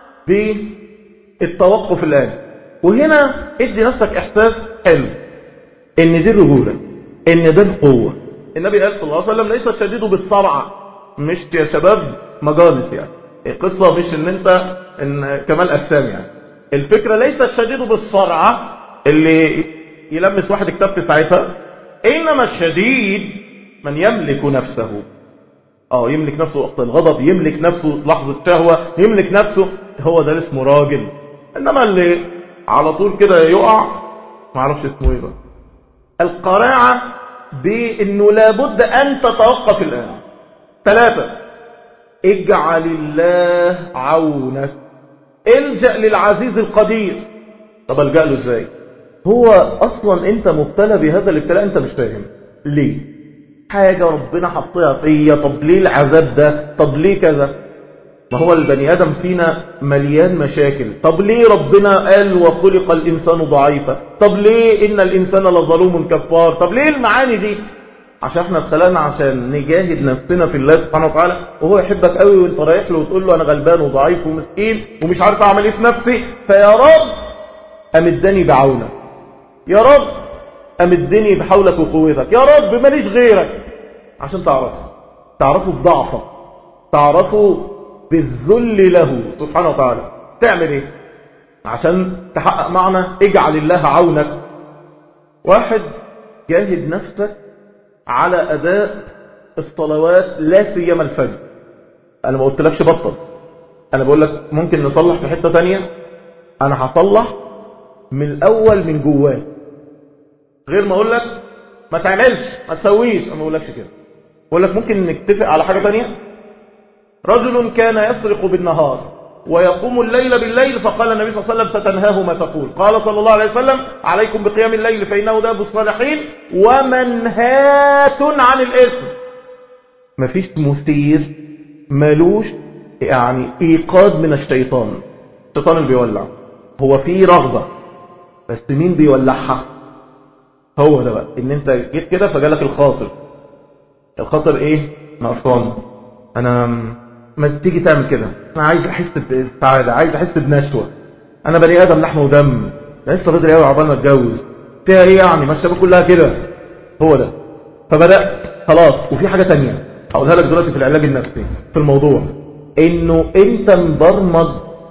بالتوقف الآن وهنا ادي نفسك احساس حلو ان دي الرجولة ان ده القوة النبي قال صلى الله عليه وسلم ليس الشديد بالصرعة مش يا شباب مجالس يعني القصة مش ان انت ان كمال اجسام يعني الفكرة ليس الشديد بالصرعة اللي يلمس واحد كتاب في ساعتها انما الشديد من يملك نفسه اه يملك نفسه وقت الغضب يملك نفسه لحظة شهوة يملك نفسه هو ده اسمه راجل انما اللي على طول كده يقع ما اعرفش اسمه ايه بقى القناعة بانه لابد ان تتوقف الان ثلاثة اجعل الله عونك الجأ للعزيز القدير طب الجأ له ازاي هو اصلا انت مبتلى بهذا الابتلاء انت مش فاهم ليه حاجة ربنا حطيها فيا طب ليه العذاب ده طب ليه كذا ما هو البني آدم فينا مليان مشاكل طب ليه ربنا قال وخلق الإنسان ضعيفا طب ليه إن الإنسان لظلوم كفار طب ليه المعاني دي عشان احنا اتخلقنا عشان نجاهد نفسنا في الله سبحانه وتعالى وهو يحبك قوي وانت رايح له وتقول له انا غلبان وضعيف ومسكين ومش عارف اعمل ايه في نفسي فيا رب امدني بعونك يا رب امدني بحولك وقوتك يا رب ماليش غيرك عشان تعرفه تعرفوا بضعفك تعرفوا بالذل له سبحانه وتعالى تعمل ايه عشان تحقق معنى اجعل الله عونك واحد جاهد نفسك على أداء الصلوات لا سيما الفجر أنا ما قلتلكش بطل أنا بقول لك ممكن نصلح في حتة تانية أنا هصلح من الأول من جواك غير ما أقول لك ما تعملش ما تسويش أنا ما بقولكش كده بقول لك ممكن نتفق على حاجة تانية رجل كان يسرق بالنهار ويقوم الليل بالليل فقال النبي صلى الله عليه وسلم ستنهاه ما تقول قال صلى الله عليه وسلم عليكم بقيام الليل فإنه داب الصالحين ومنهات عن الإثم مفيش مثير ملوش يعني إيقاد من الشيطان الشيطان اللي بيولع هو فيه رغبة بس مين بيولعها هو ده بقى ان انت جيت كده فجالك الخاطر الخاطر ايه نقصان انا ما تيجي تعمل كده انا عايز احس بالسعادة عايز احس بنشوة انا بني ادم لحم ودم لسه بدري قوي عقبال ما اتجوز فيها ايه يعني ما الشباب كلها كده هو ده فبدات خلاص وفي حاجه تانية هقولها لك دلوقتي في العلاج النفسي في الموضوع انه انت مبرمج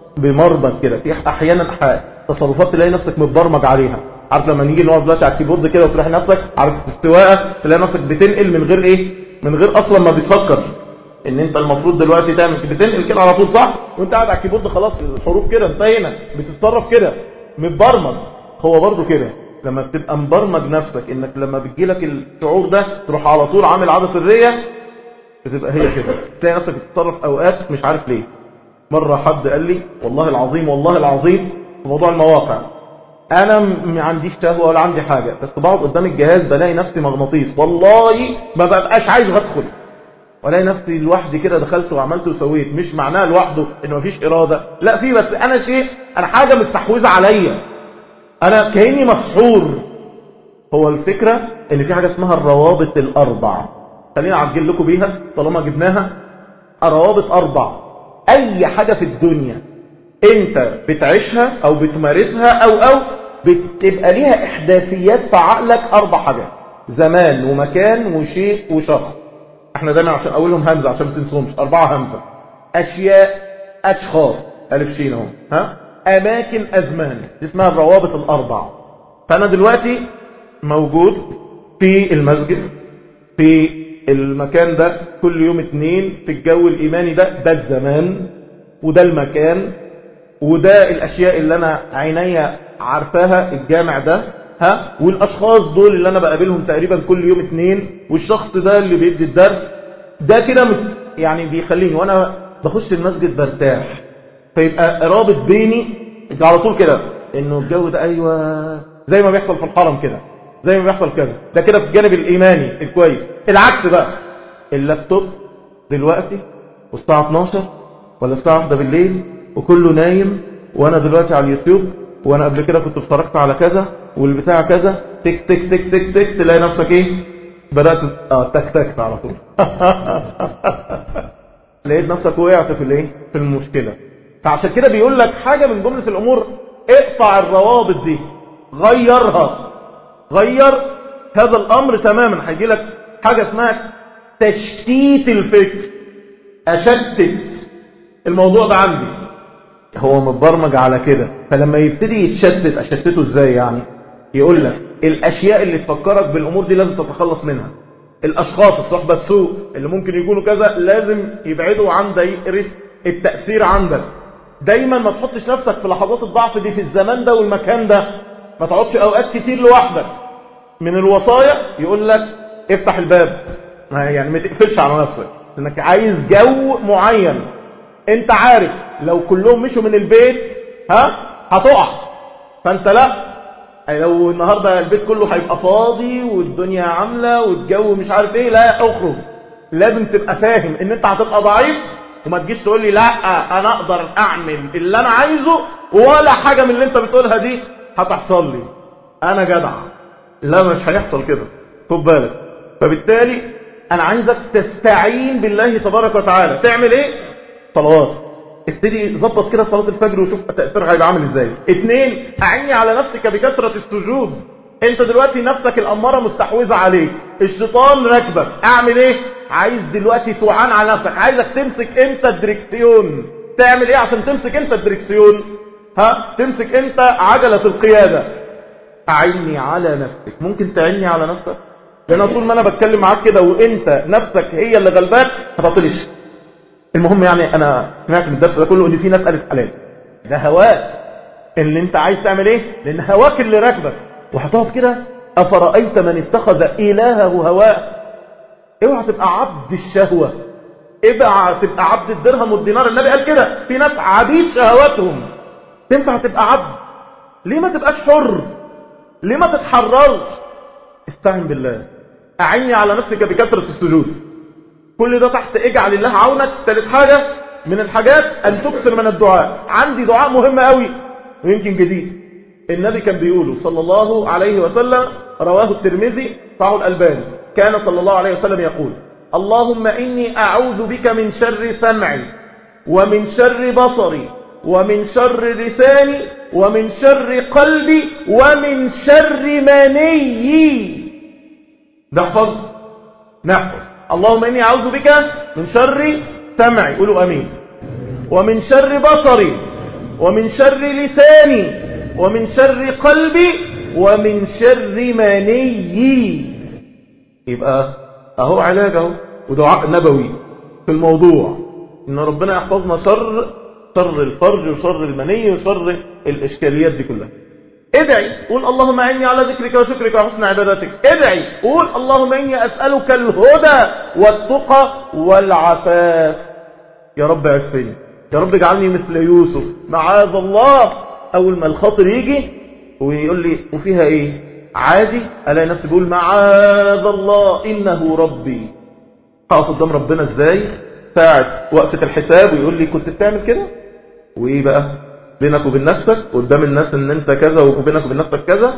بمرضك كده في احيانا تصرفات تلاقي نفسك متبرمج عليها عارف لما نيجي نقعد دلوقتي على الكيبورد كده وتروح نفسك عارف استواء تلاقي نفسك بتنقل من غير ايه من غير اصلا ما بتفكر ان انت المفروض دلوقتي تعمل بتنقل كده على طول صح وانت قاعد على الكيبورد خلاص الحروف كده انتهينا بتتصرف كده متبرمج هو برضه كده لما بتبقى مبرمج نفسك انك لما بتجيلك الشعور ده تروح على طول عامل عاده سريه بتبقى هي كده تلاقي نفسك بتتصرف اوقات مش عارف ليه مره حد قال لي والله العظيم والله العظيم في موضوع المواقع انا ما عنديش شهوه ولا عندي حاجه بس بقعد قدام الجهاز بلاقي نفسي مغناطيس والله ما ببقاش عايز ادخل والاقي نفسي لوحدي كده دخلت وعملت وسويت مش معناه لوحده ان مفيش اراده لا في بس انا شيء انا حاجه مستحوذه عليا انا كاني مسحور هو الفكره ان في حاجه اسمها الروابط الاربع خلينا اعجل لكم بيها طالما جبناها الروابط اربع اي حاجه في الدنيا انت بتعيشها او بتمارسها او او بتبقى ليها احداثيات في عقلك اربع حاجات زمان ومكان وشيء وشخص احنا دايما عشان اولهم همزه عشان ما تنسوهمش اربعه همزه اشياء اشخاص الف شين اهو ها اماكن ازمان دي اسمها الروابط الاربع فانا دلوقتي موجود في المسجد في المكان ده كل يوم اتنين في الجو الايماني ده ده الزمان وده المكان وده الاشياء اللي انا عينيا عارفاها الجامع ده ها والاشخاص دول اللي انا بقابلهم تقريبا كل يوم اتنين والشخص ده اللي بيدي الدرس ده كده يعني بيخليني وانا بخش المسجد برتاح فيبقى رابط بيني على طول كده انه الجو ده ايوه زي ما بيحصل في الحرم كده زي ما بيحصل كذا ده كده في الجانب الايماني الكويس العكس بقى اللابتوب دلوقتي والساعه 12 ولا الساعه 1 بالليل وكله نايم وانا دلوقتي على اليوتيوب وانا قبل كده كنت اتفرجت على كذا والبتاع كذا تك تك تك تك تك تلاقي نفسك ايه بدات اه تك تك على طول لقيت نفسك وقعت في الايه في المشكله فعشان كده بيقول لك حاجه من جمله الامور اقطع الروابط دي غيرها غير هذا الامر تماما هيجي لك حاجه اسمها تشتيت الفكر اشتت الموضوع ده عندي هو متبرمج على كده فلما يبتدي يتشتت اشتته ازاي يعني يقول لك الاشياء اللي تفكرك بالامور دي لازم تتخلص منها الاشخاص الصحبه السوء اللي ممكن يكونوا كذا لازم يبعدوا عن دائره التاثير عندك دايما ما تحطش نفسك في لحظات الضعف دي في الزمان ده والمكان ده ما تقعدش اوقات كتير لوحدك من الوصايا يقول لك افتح الباب يعني ما تقفلش على نفسك انك عايز جو معين انت عارف لو كلهم مشوا من البيت ها هتقع فانت لا لو النهاردة البيت كله هيبقى فاضي والدنيا عاملة والجو مش عارف ايه لا اخرج لازم تبقى فاهم ان انت هتبقى ضعيف وما تجيش تقول لي لا انا اقدر اعمل اللي انا عايزه ولا حاجة من اللي انت بتقولها دي هتحصل لي انا جدع لا مش هيحصل كده خد بالك فبالتالي انا عايزك تستعين بالله تبارك وتعالى تعمل ايه صلوات ابتدي ظبط كده صلاة الفجر وشوف تأثيرها هيبقى عامل ازاي اتنين اعني على نفسك بكثرة السجود انت دلوقتي نفسك الامارة مستحوذة عليك الشيطان راكبك اعمل ايه عايز دلوقتي توعان على نفسك عايزك تمسك انت الدريكسيون تعمل ايه عشان تمسك انت الدريكسيون ها تمسك انت عجلة القيادة اعني على نفسك ممكن تعني على نفسك لان طول ما انا بتكلم معاك كده وانت نفسك هي اللي غلباك هتطلش المهم يعني انا سمعت من الدرس ده كله ان في ناس قالت حلال ده هواك اللي انت عايز تعمل ايه لان هواك اللي راكبك وهتقف كده افرايت من اتخذ الهه هواه اوعى تبقى عبد الشهوه اوعى تبقى عبد الدرهم والدينار النبي قال كده في ناس عبيد شهواتهم تنفع تبقى عبد ليه ما تبقاش حر ليه ما تتحررش استعن بالله اعني على نفسك بكثره السجود كل ده تحت اجعل الله عونك ثالث حاجة من الحاجات أن تكثر من الدعاء عندي دعاء مهم قوي ويمكن جديد النبي كان بيقوله صلى الله عليه وسلم رواه الترمذي صحيح الألباني كان صلى الله عليه وسلم يقول اللهم إني أعوذ بك من شر سمعي ومن شر بصري ومن شر لساني ومن شر قلبي ومن شر مني نحفظ نحفظ اللهم إني أعوذ بك من شر سمعي قولوا أمين ومن شر بصري ومن شر لساني ومن شر قلبي ومن شر مني يبقى أهو علاج أهو ودعاء نبوي في الموضوع إن ربنا يحفظنا شر شر الفرج وشر المني وشر الإشكاليات دي كلها ادعي قول اللهم إني على ذكرك وشكرك وحسن عبادتك ادعي قول اللهم إني أسألك الهدى والتقى والعفاف يا رب عفني يا رب اجعلني مثل يوسف معاذ الله أول ما الخاطر يجي ويقول لي وفيها ايه عادي الاقي نفسي بقول معاذ الله انه ربي هقف قدام ربنا ازاي ساعة وقفة الحساب ويقول لي كنت بتعمل كده وايه بقى بينك وبين نفسك قدام الناس ان انت كذا وبينك وبين نفسك كذا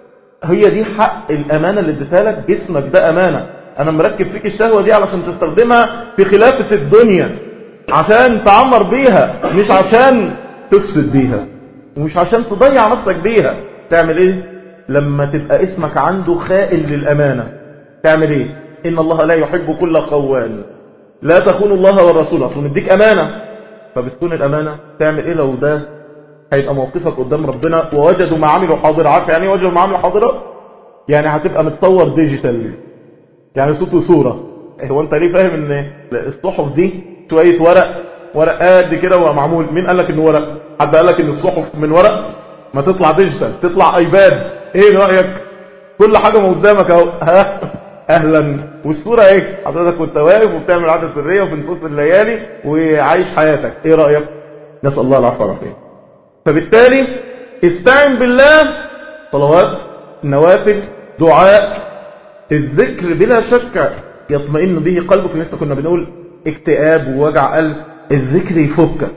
هي دي حق الامانة اللي اديتها لك جسمك ده امانة انا مركب فيك الشهوة دي علشان تستخدمها في خلافة الدنيا عشان تعمر بيها مش عشان تفسد بيها ومش عشان تضيع نفسك بيها تعمل ايه لما تبقى اسمك عنده خائن للامانة تعمل ايه ان الله لا يحب كل خوان لا تخون الله والرسول اصلا نديك امانة فبتكون الامانة تعمل ايه لو ده هيبقى موقفك قدام ربنا ووجدوا ما عملوا حاضرة عارف يعني ايه وجدوا ما عملوا حاضرة يعني هتبقى متصور ديجيتال يعني صوت وصورة هو انت ليه فاهم ان الصحف دي شوية ورق ورق قد كده ومعمول مين قال لك انه ورق حد قال لك ان الصحف من ورق ما تطلع ديجيتال تطلع ايباد ايه رأيك كل حاجة قدامك اهو ها اهلا والصورة ايه حضرتك وانت واقف وبتعمل عادة سرية وفي نصوص الليالي وعايش حياتك ايه رأيك نسأل الله العفو والعافية فبالتالي استعن بالله صلوات نوافل دعاء الذكر بلا شك يطمئن به قلبك لسه كنا بنقول اكتئاب ووجع قلب الذكر يفك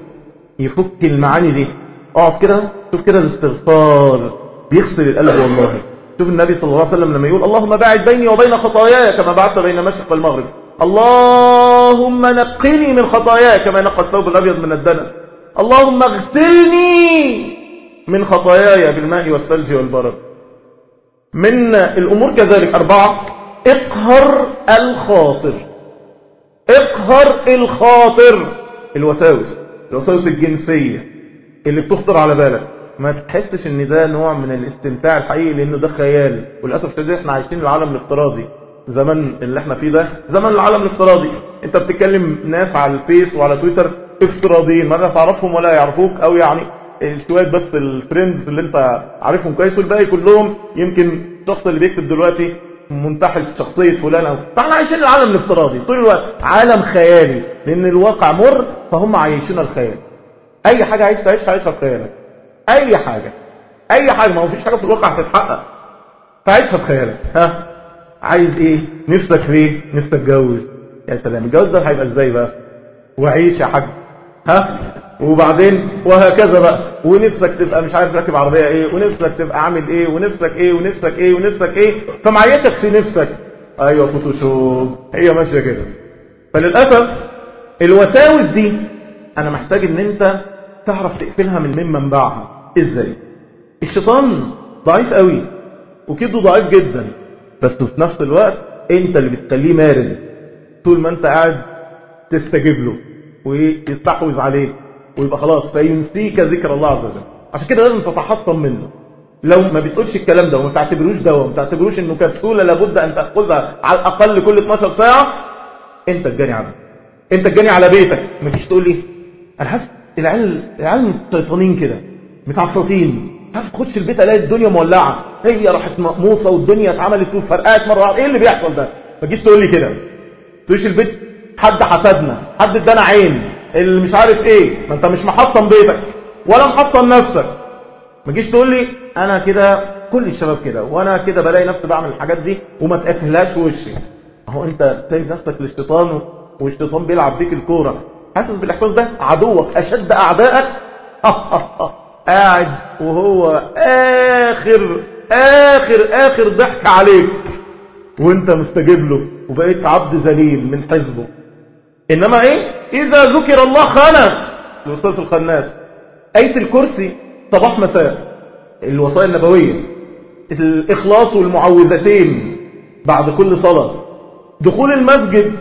يفك المعاني دي اقعد كده شوف كده الاستغفار بيغسل القلب والله شوف النبي صلى الله عليه وسلم لما يقول اللهم باعد بيني وبين خطاياي كما بعدت بين المشرق والمغرب اللهم نقني من خطاياي كما نقى الثوب الابيض من الدنس اللهم اغسلني من خطاياي بالماء والثلج والبرد من الامور كذلك اربعة اقهر الخاطر اقهر الخاطر الوساوس الوساوس الجنسية اللي بتخطر على بالك ما تحسش ان ده نوع من الاستمتاع الحقيقي لانه ده خيال وللاسف الشديد احنا عايشين العالم الافتراضي زمان اللي احنا فيه ده زمان العالم الافتراضي انت بتتكلم ناس على الفيس وعلى تويتر افتراضيين ما تعرفهم ولا يعرفوك او يعني شوية بس الفريندز اللي انت عارفهم كويس والباقي كلهم يمكن الشخص اللي بيكتب دلوقتي منتحل شخصية فلان او فاحنا عايشين العالم الافتراضي طول الوقت عالم خيالي لان الواقع مر فهم عايشين الخيال اي حاجة عايز تعيشها عايشها في خيالك اي حاجة اي حاجه ما هو فيش حاجه في الواقع هتتحقق فعيشها بخيالك ها عايز ايه نفسك في ايه نفسك تتجوز يا سلام الجواز ده هيبقى ازاي بقى وعيش يا حاج ها وبعدين وهكذا بقى ونفسك تبقى مش عارف راكب عربيه ايه ونفسك تبقى عامل ايه ونفسك ايه ونفسك ايه ونفسك ايه فمعيتك في نفسك ايوه فوتوشوب هي ماشيه كده فللاسف الوساوس دي انا محتاج ان انت تعرف تقفلها من من منبعها ازاي الشيطان ضعيف قوي وكده ضعيف جدا بس في نفس الوقت انت اللي بتخليه مارد طول ما انت قاعد تستجيب له ويستحوذ عليك ويبقى خلاص فينسيك ذكر الله عز وجل عشان كده لازم تتحصن منه لو ما بتقولش الكلام ده وما تعتبروش دواء وما تعتبروش انه كبسوله لابد ان تاخذها على الاقل كل 12 ساعه انت الجاني على انت الجاني على بيتك ما تجيش تقول لي انا حاسس العيال العيال شيطانين كده متعصبين حاسس تخش البيت الاقي الدنيا مولعه هي راحت مقموصه والدنيا اتعملت وفرقات مره واحده ايه اللي بيحصل ده ما تجيش تقول لي كده تقولش البيت حد حسدنا حد ادانا عين اللي مش عارف ايه ما انت مش محصن بيتك ولا محصن نفسك ما تجيش تقول لي انا كده كل الشباب كده وانا كده بلاقي نفسي بعمل الحاجات دي وما تقفلهاش وشي اهو انت سايب نفسك للشيطان والشيطان بيلعب بيك الكوره حاسس بالاحساس ده عدوك اشد اعدائك قاعد وهو اخر اخر اخر ضحك عليك وانت مستجيب له وبقيت عبد ذليل من حزبه انما ايه اذا ذكر الله خانس الاستاذ الخناس ايه الكرسي صباح مساء الوصايا النبويه الاخلاص والمعوذتين بعد كل صلاه دخول المسجد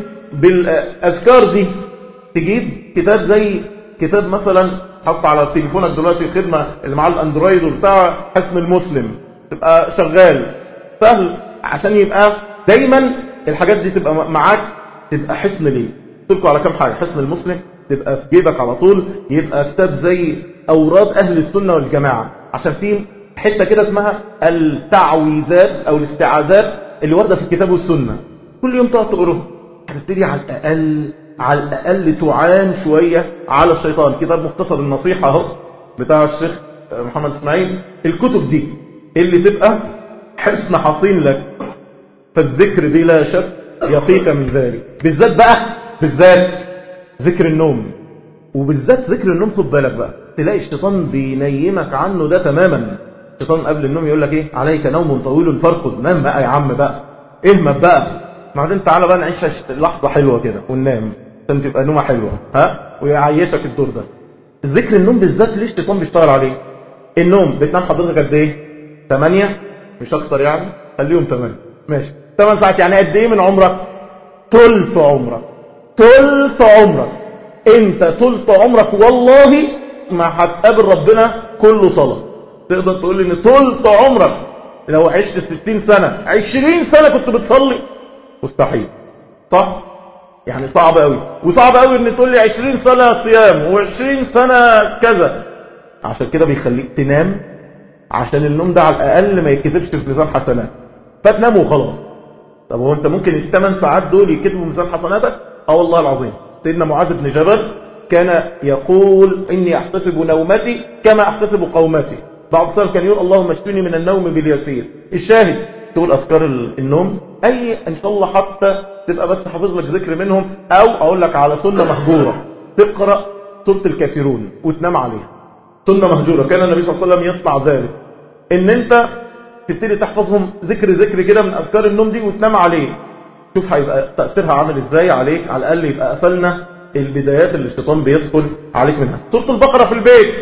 بالاذكار دي تجيب كتاب زي كتاب مثلا حط على تليفونك دلوقتي الخدمه اللي مع الاندرويد وبتاع حسن المسلم تبقى شغال سهل عشان يبقى دايما الحاجات دي تبقى معاك تبقى حسن ليه قلت على كام حاجه حسن المسلم تبقى في جيبك على طول يبقى كتاب زي اوراد اهل السنه والجماعه عشان في حته كده اسمها التعويذات او الاستعاذات اللي وارده في الكتاب والسنه كل يوم تقعد تقراها هتبتدي على الاقل على الأقل تعان شوية على الشيطان كتاب مختصر النصيحة اهو بتاع الشيخ محمد اسماعيل الكتب دي اللي تبقى حسن حصين لك فالذكر بلا شك يقيك من ذلك بالذات بقى بالذات ذكر النوم وبالذات ذكر النوم خد بالك بقى تلاقي الشيطان بينيمك عنه ده تماما الشيطان قبل النوم يقول لك ايه عليك نوم طويل فارقد نام بقى يا عم بقى اهمل بقى بعدين تعالى بقى نعيش لحظه حلوه كده وننام عشان تبقى نومه حلوه ها ويعيشك الدور ده ذكر النوم بالذات ليش الشيطان بيشتغل عليه النوم بتنام حضرتك قد ايه 8 مش اكتر يعني خليهم 8 ماشي 8 ساعات يعني قد ايه من عمرك ثلث عمرك ثلث عمرك انت ثلث عمرك والله ما هتقابل ربنا كله صلاه تقدر تقول لي ان ثلث عمرك لو عشت 60 سنه 20 سنه كنت بتصلي مستحيل صح يعني صعب قوي وصعب قوي ان تقول لي 20 سنة صيام و20 سنة كذا عشان كده بيخليك تنام عشان النوم ده على الاقل ما يتكتبش في ميزان حسنات فتنام وخلاص طب هو انت ممكن الثمان ساعات دول يكتبوا ميزان حسناتك اه والله العظيم سيدنا معاذ بن جبل كان يقول اني احتسب نومتي كما احتسب قومتي بعض الصلاة كان يقول اللهم اشفني من النوم باليسير الشاهد تقول اذكار النوم اي ان شاء الله حتى تبقى بس حافظ لك ذكر منهم او اقول لك على سنة مهجورة تقرأ سورة الكافرون وتنام عليها سنة مهجورة كان النبي صلى الله عليه وسلم يصنع ذلك ان انت تبتدي تحفظهم ذكر ذكر كده من اذكار النوم دي وتنام عليه شوف هيبقى تأثيرها عامل ازاي عليك على الاقل يبقى قفلنا البدايات اللي الشيطان بيدخل عليك منها سورة البقرة في البيت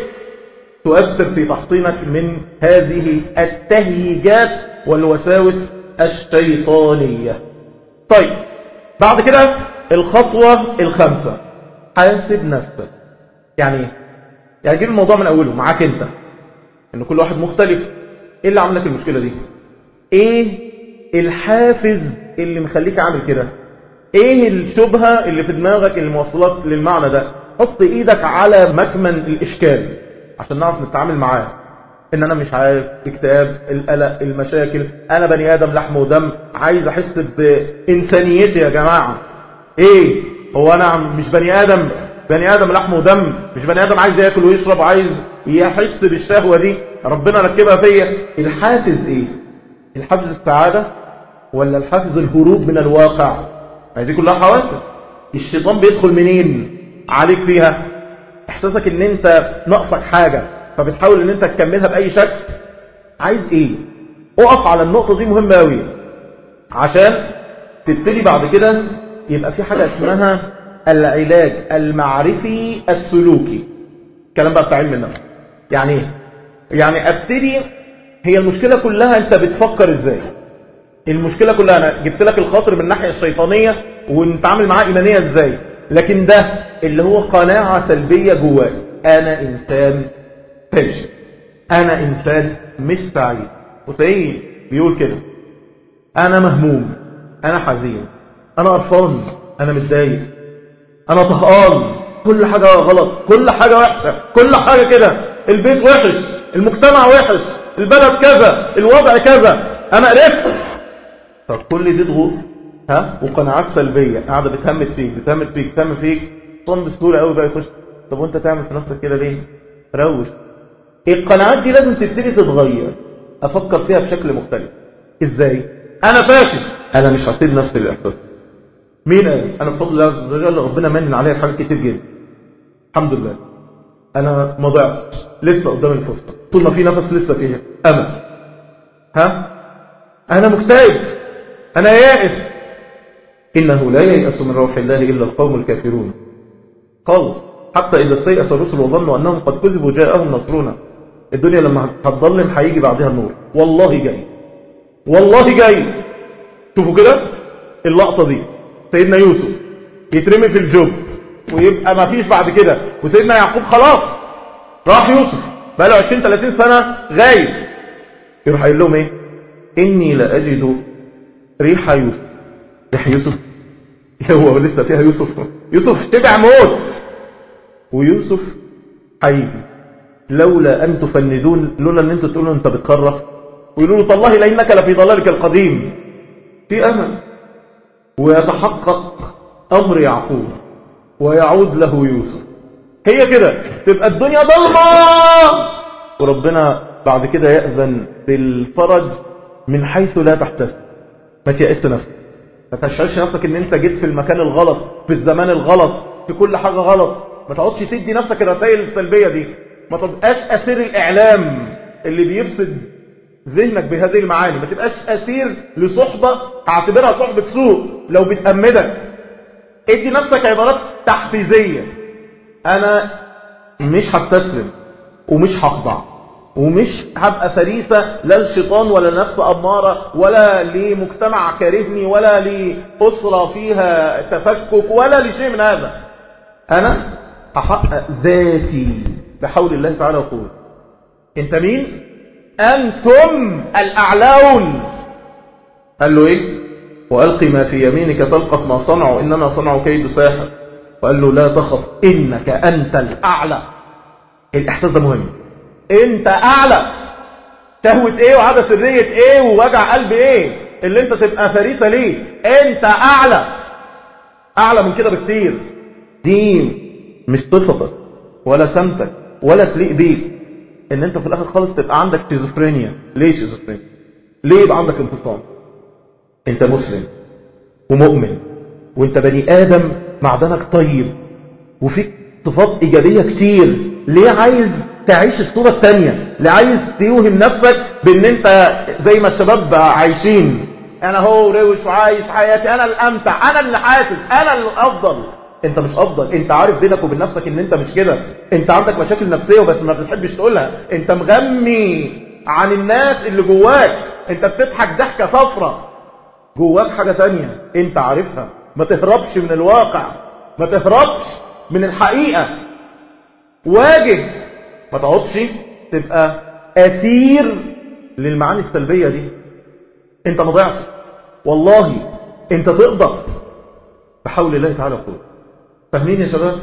تؤثر في تحصينك من هذه التهيجات والوساوس الشيطانية طيب بعد كده الخطوة الخامسة حاسب نفسك يعني ايه يعني جيب الموضوع من اوله معاك انت ان كل واحد مختلف ايه اللي عامل لك المشكلة دي ايه الحافز اللي مخليك عامل كده ايه الشبهة اللي في دماغك اللي موصلك للمعنى ده حط ايدك على مكمن الاشكال عشان نعرف نتعامل معاه ان انا مش عارف اكتئاب القلق المشاكل انا بني ادم لحم ودم عايز احس بانسانيتي يا جماعة ايه هو انا مش بني ادم بني ادم لحم ودم مش بني ادم عايز ياكل ويشرب وعايز يحس بالشهوة دي ربنا ركبها فيا الحافز ايه الحافز السعادة ولا الحافز الهروب من الواقع هذه كلها حوافز الشيطان بيدخل منين عليك فيها احساسك ان انت ناقصك حاجة فبتحاول ان انت تكملها بأي شكل عايز ايه اقف على النقطة دي مهمة قوي عشان تبتدي بعد كده يبقى في حاجة اسمها العلاج المعرفي السلوكي الكلام بقى بتاع علم النفس يعني ايه يعني ابتدي هي المشكلة كلها انت بتفكر ازاي المشكلة كلها انا جبت لك الخاطر من الناحية الشيطانية ونتعامل معاه ايمانية ازاي لكن ده اللي هو قناعة سلبية جواي انا انسان فاشل انا انسان مش سعيد وتلاقيه بيقول كده انا مهموم انا حزين انا قرفان انا متضايق انا طهقان كل حاجة غلط كل حاجة وحشة كل حاجة كده البيت وحش المجتمع وحش البلد كذا الوضع كذا انا قرفت طب كل دي ضغوط ها وقناعات سلبية قاعدة بتهمت فيك بتهمت فيك بتهمت فيك طن بسهولة قوي بقى يخش طب وانت تعمل في نفسك كده ليه روش القناعات دي لازم تبتدي تتغير افكر فيها بشكل مختلف ازاي انا فاشل انا مش هسيب نفسي للاحساس مين قال انا بفضل الله عز وجل ربنا منن عليا بحاجات كتير جدا الحمد لله انا ما ضيعتش لسه قدام الفرصه طول ما في نفس لسه فيها امل ها انا مكتئب انا يائس انه لا ييأس من روح الله الا القوم الكافرون خالص حتى اذا استيأس الرسل وظنوا انهم قد كذبوا جاءهم نصرنا الدنيا لما هتظلم هيجي بعدها النور والله جاي والله جاي شوفوا كده اللقطة دي سيدنا يوسف يترمي في الجب ويبقى ما فيش بعد كده وسيدنا يعقوب خلاص راح يوسف بقى له 20 30 سنة غايب يروح قايل لهم ايه اني لاجد ريح يوسف ريح يوسف هو لسه فيها يوسف يوسف شبع موت ويوسف هيجي لولا ان تفندون لولا ان انتوا تقولوا انت بتخرف ويقولوا له تالله لانك لفي ضلالك القديم في امل ويتحقق امر يعقوب ويعود له يوسف هي كده تبقى الدنيا ضلمه وربنا بعد كده يأذن بالفرج من حيث لا تحتسب ما تيأس نفسك ما تشعرش نفسك ان انت جيت في المكان الغلط في الزمان الغلط في كل حاجة غلط ما تقعدش تدي نفسك الرسائل السلبية دي ما تبقاش أسير الإعلام اللي بيفسد ذهنك بهذه المعاني ما تبقاش أسير لصحبة تعتبرها صحبة سوء لو بتأمدك ادي نفسك عبارات تحفيزية أنا مش هستسلم ومش هخضع ومش هبقى فريسة لا الشيطان ولا نفس أمارة ولا لمجتمع كارهني ولا لأسرة فيها تفكك ولا لشيء من هذا أنا أحقق ذاتي بحول الله تعالى وقوة انت مين أنتم الأعلون قال له إيه وألقي ما في يمينك تلقف ما صنعوا إنما صنعوا كيد ساحر وقال له لا تخف إنك أنت الأعلى الإحساس ده مهم انت اعلى شهوة ايه وعادة سرية ايه ووجع قلب ايه اللي انت تبقى فريسة ليه انت اعلى اعلى من كده بكتير دي مش صفتك ولا سمتك ولا تليق بيك ان انت في الاخر خالص تبقى عندك شيزوفرينيا ليه شيزوفرينيا ليه يبقى عندك انفصام انت مسلم ومؤمن وانت بني ادم معدنك طيب وفيك صفات ايجابية كتير ليه عايز تعيش الصورة الثانية ليه عايز توهم نفسك بان انت زي ما الشباب عايشين انا هو روش وعايش حياتي انا الامتع انا اللي حاسس انا الافضل انت مش افضل انت عارف بينك وبين نفسك ان انت مش كده انت عندك مشاكل نفسية وبس ما بتحبش تقولها انت مغمي عن الناس اللي جواك انت بتضحك ضحكة صفرة جواك حاجة تانية انت عارفها ما تهربش من الواقع ما تهربش من الحقيقة واجب ما تقعدش تبقى أسير للمعاني السلبية دي انت ما ضيعتش والله انت تقدر بحول الله تعالى قوة فاهمين يا شباب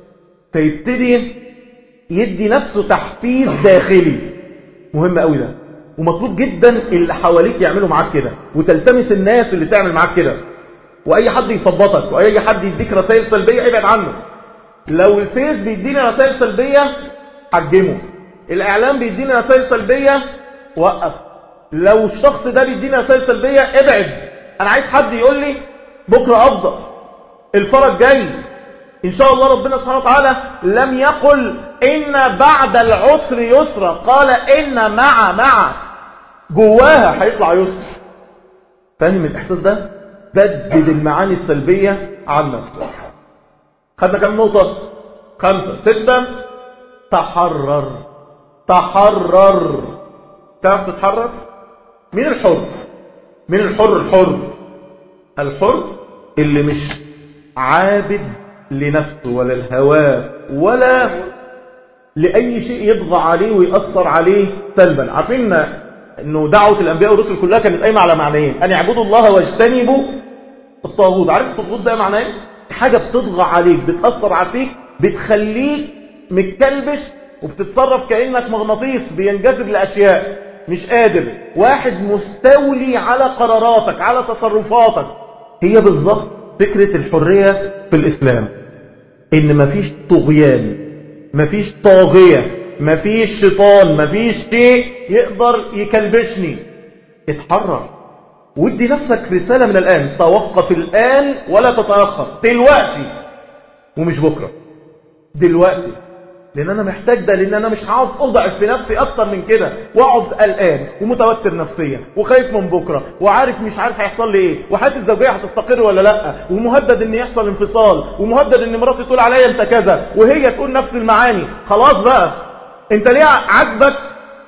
فيبتدي يدي نفسه تحفيز داخلي مهم قوي ده ومطلوب جدا اللي حواليك يعملوا معاك كده وتلتمس الناس اللي تعمل معاك كده واي حد يثبطك واي حد يديك رسائل سلبيه ابعد عنه لو الفيس بيديني رسائل سلبيه حجمه الاعلام بيديني رسائل سلبية وقف لو الشخص ده بيديني رسائل سلبية ابعد انا عايز حد يقول لي بكرة افضل الفرج جاي ان شاء الله ربنا سبحانه وتعالى لم يقل ان بعد العسر يسرا قال ان مع مع جواها هيطلع يسر فاهم الاحساس ده بدد المعاني السلبية عن نفسك خدنا كم نقطة خمسة ستة تحرر تحرر تعرف تتحرر مين الحر مين الحر الحر الحر اللي مش عابد لنفسه ولا الهواه ولا لأي شيء يضغى عليه ويأثر عليه سلبا عارفين انه دعوة الانبياء والرسل كلها كانت قايمة على معنيين ان يعبدوا الله واجتنبوا الطاغوت عارف الطاغوت ده معناه ايه حاجة بتضغى عليك بتأثر عليك بتخليك متكلبش وبتتصرف كأنك مغناطيس بينجذب لأشياء مش قادر واحد مستولي على قراراتك على تصرفاتك هي بالظبط فكرة الحرية في الإسلام إن مفيش طغيان مفيش طاغية مفيش شيطان مفيش شيء يقدر يكلبشني اتحرر ودي نفسك رسالة من الآن توقف الآن ولا تتأخر دلوقتي ومش بكرة دلوقتي لان انا محتاج ده لان انا مش عاوز اضعف في نفسي اكتر من كده واقعد قلقان ومتوتر نفسيا وخايف من بكره وعارف مش عارف هيحصل لي ايه وحياتي الزوجيه هتستقر ولا لا ومهدد ان يحصل انفصال ومهدد ان مراتي تقول عليا انت كذا وهي تقول نفس المعاني خلاص بقى انت ليه عاجبك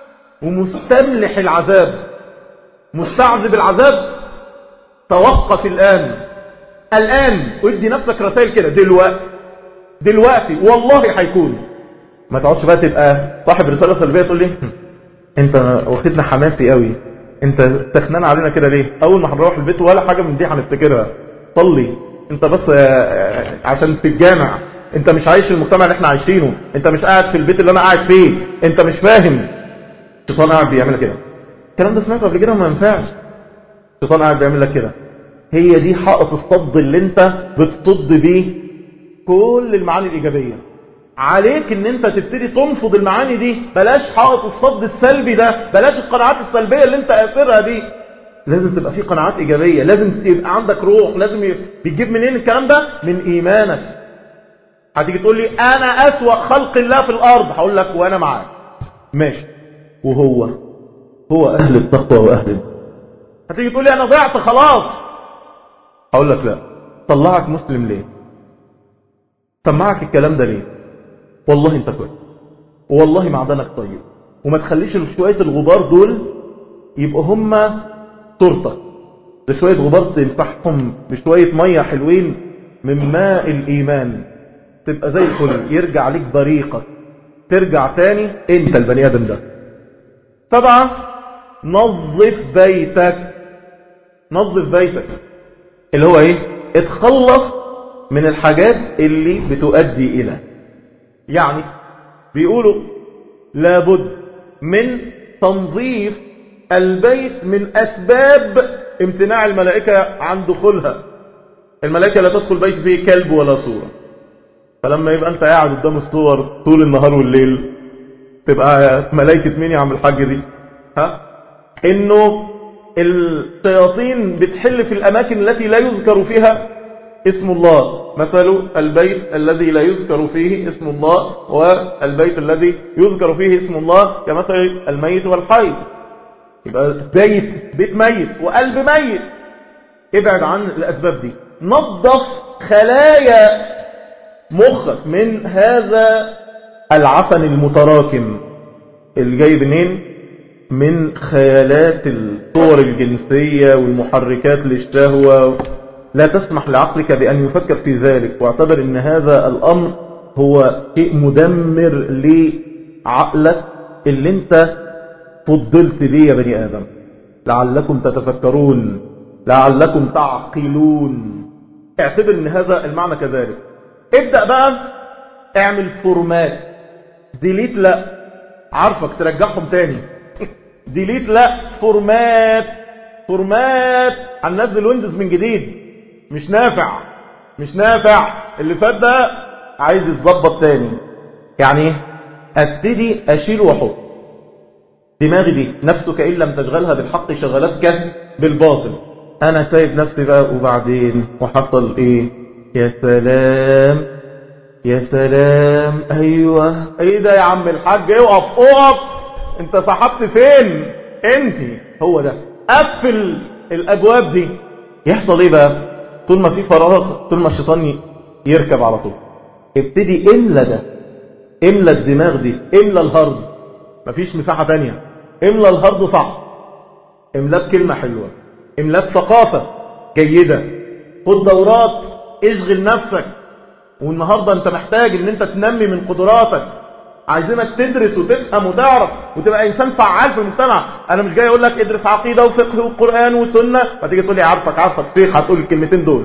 ومستملح العذاب مستعذب العذاب توقف الان الان وادي نفسك رسائل كده دلوقتي دلوقتي والله هيكون ما تقعدش بقى تبقى صاحب رسالة سلبية تقول لي انت واخدنا حماسي قوي انت تخنان علينا كده ليه اول ما هنروح البيت ولا حاجة من دي هنفتكرها صلي انت بس عشان تتجامع انت مش عايش المجتمع اللي احنا عايشينه انت مش قاعد في البيت اللي انا قاعد فيه انت مش فاهم الشيطان قاعد بيعمل كده الكلام ده سمعته قبل كده وما ينفعش الشيطان قاعد بيعمل لك كده هي دي حائط الصد اللي انت بتصد بيه كل المعاني الايجابيه عليك ان انت تبتدي تنفض المعاني دي بلاش حائط الصد السلبي ده بلاش القناعات السلبية اللي انت اثرها دي لازم تبقى في قناعات ايجابية لازم تبقى عندك روح لازم ي... بتجيب منين الكلام ده من ايمانك هتيجي تقول لي انا اسوأ خلق الله في الارض هقول لك وانا معاك ماشي وهو هو اهل التقوى واهل هتيجي تقول لي انا ضعت خلاص هقول لك لا طلعك مسلم ليه سمعك الكلام ده ليه والله انت كويس والله معدنك طيب وما تخليش شوية الغبار دول يبقوا هم تورتك ده شوية غبار تمسحهم بشوية مية حلوين من ماء الإيمان تبقى زي الفل يرجع لك بريقك ترجع تاني انت البني ادم ده طبعا نظف بيتك نظف بيتك اللي هو ايه اتخلص من الحاجات اللي بتؤدي الى يعني بيقولوا لابد من تنظيف البيت من أسباب امتناع الملائكة عن دخولها الملائكة لا تدخل بيت فيه كلب ولا صورة فلما يبقى انت قاعد قدام الصور طول النهار والليل تبقى ملائكة مين يا عم الحاج دي ها انه الشياطين بتحل في الاماكن التي لا يذكر فيها اسم الله مثل البيت الذي لا يذكر فيه اسم الله والبيت الذي يذكر فيه اسم الله كمثل الميت والحي يبقى بيت بيت ميت وقلب ميت ابعد عن الأسباب دي نظف خلايا مخك من هذا العفن المتراكم اللي جاي منين من خيالات الصور الجنسية والمحركات للشهوة لا تسمح لعقلك بأن يفكر في ذلك واعتبر ان هذا الأمر هو شيء مدمر لعقلك اللي انت فضلت ليه يا بني آدم لعلكم تتفكرون لعلكم تعقلون اعتبر ان هذا المعنى كذلك ابدأ بقى اعمل فورمات ديليت لا عارفك ترجعهم تاني ديليت لا فورمات فورمات هننزل ويندوز من جديد مش نافع مش نافع اللي فات ده عايز يتظبط تاني يعني ايه ابتدي اشيل واحط دماغي دي نفسك ان لم تشغلها بالحق شغلتك بالباطل انا سايب نفسي بقى وبعدين وحصل ايه يا سلام يا سلام ايوه ايه ده يا عم الحاج اقف اقف انت سحبت فين انت هو ده قفل الابواب دي يحصل ايه بقى طول ما في فراغ طول ما الشيطان يركب على طول ابتدي املى ده املى الدماغ دي املى الهرد مفيش مساحة تانية املى الهرد صح املاه بكلمة حلوة املاه بثقافة جيدة خد دورات اشغل نفسك والنهاردة انت محتاج ان انت تنمي من قدراتك عايزينك تدرس وتفهم وتعرف وتبقى انسان فعال في المجتمع انا مش جاي اقول لك ادرس عقيدة وفقه وقرآن وسنة فتيجي تقول لي عارفك عارفك شيخ هتقول الكلمتين دول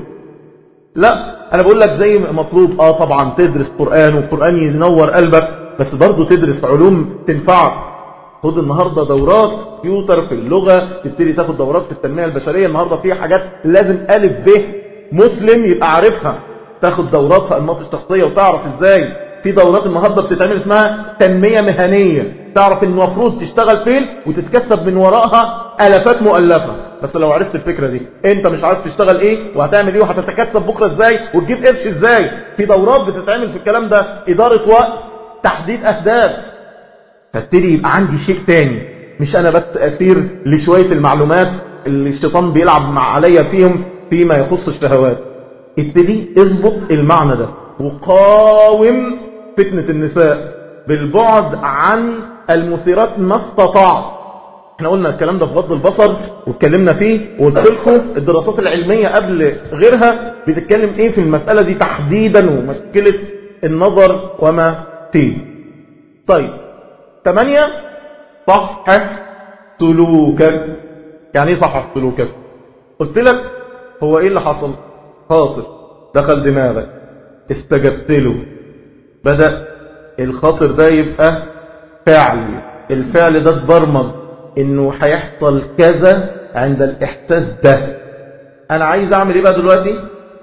لا انا بقول لك زي مطلوب اه طبعا تدرس قرآن والقرآن ينور قلبك بس برضه تدرس علوم تنفعك خد النهاردة دورات كمبيوتر في اللغة تبتدي تاخد دورات في التنمية البشرية النهاردة في حاجات لازم ألف به مسلم يبقى عارفها تاخد دورات في أنماط الشخصية وتعرف ازاي في دورات النهاردة بتتعمل اسمها تنمية مهنية تعرف ان المفروض تشتغل فين وتتكسب من وراءها ألفات مؤلفة بس لو عرفت الفكرة دي انت مش عارف تشتغل ايه وهتعمل ايه وهتتكسب بكرة ازاي وتجيب قرش ازاي في دورات بتتعمل في الكلام ده إدارة وقت تحديد أهداف فابتدي يبقى عندي شيء تاني مش أنا بس أسير لشوية المعلومات اللي الشيطان بيلعب مع عليا فيهم فيما يخص الشهوات ابتدي اظبط المعنى ده وقاوم فتنة النساء بالبعد عن المثيرات ما استطاع احنا قلنا الكلام ده في غض البصر واتكلمنا فيه وقلت لكم الدراسات العلمية قبل غيرها بتتكلم ايه في المسألة دي تحديدا ومشكلة النظر وما فيه طيب ثمانية صحح سلوكك يعني ايه صحح سلوكك قلت لك هو ايه اللي حصل خاطر دخل دماغك استجبت له بدأ الخاطر ده يبقى فعل الفعل ده اتبرمج انه هيحصل كذا عند الاحساس ده انا عايز اعمل ايه بقى دلوقتي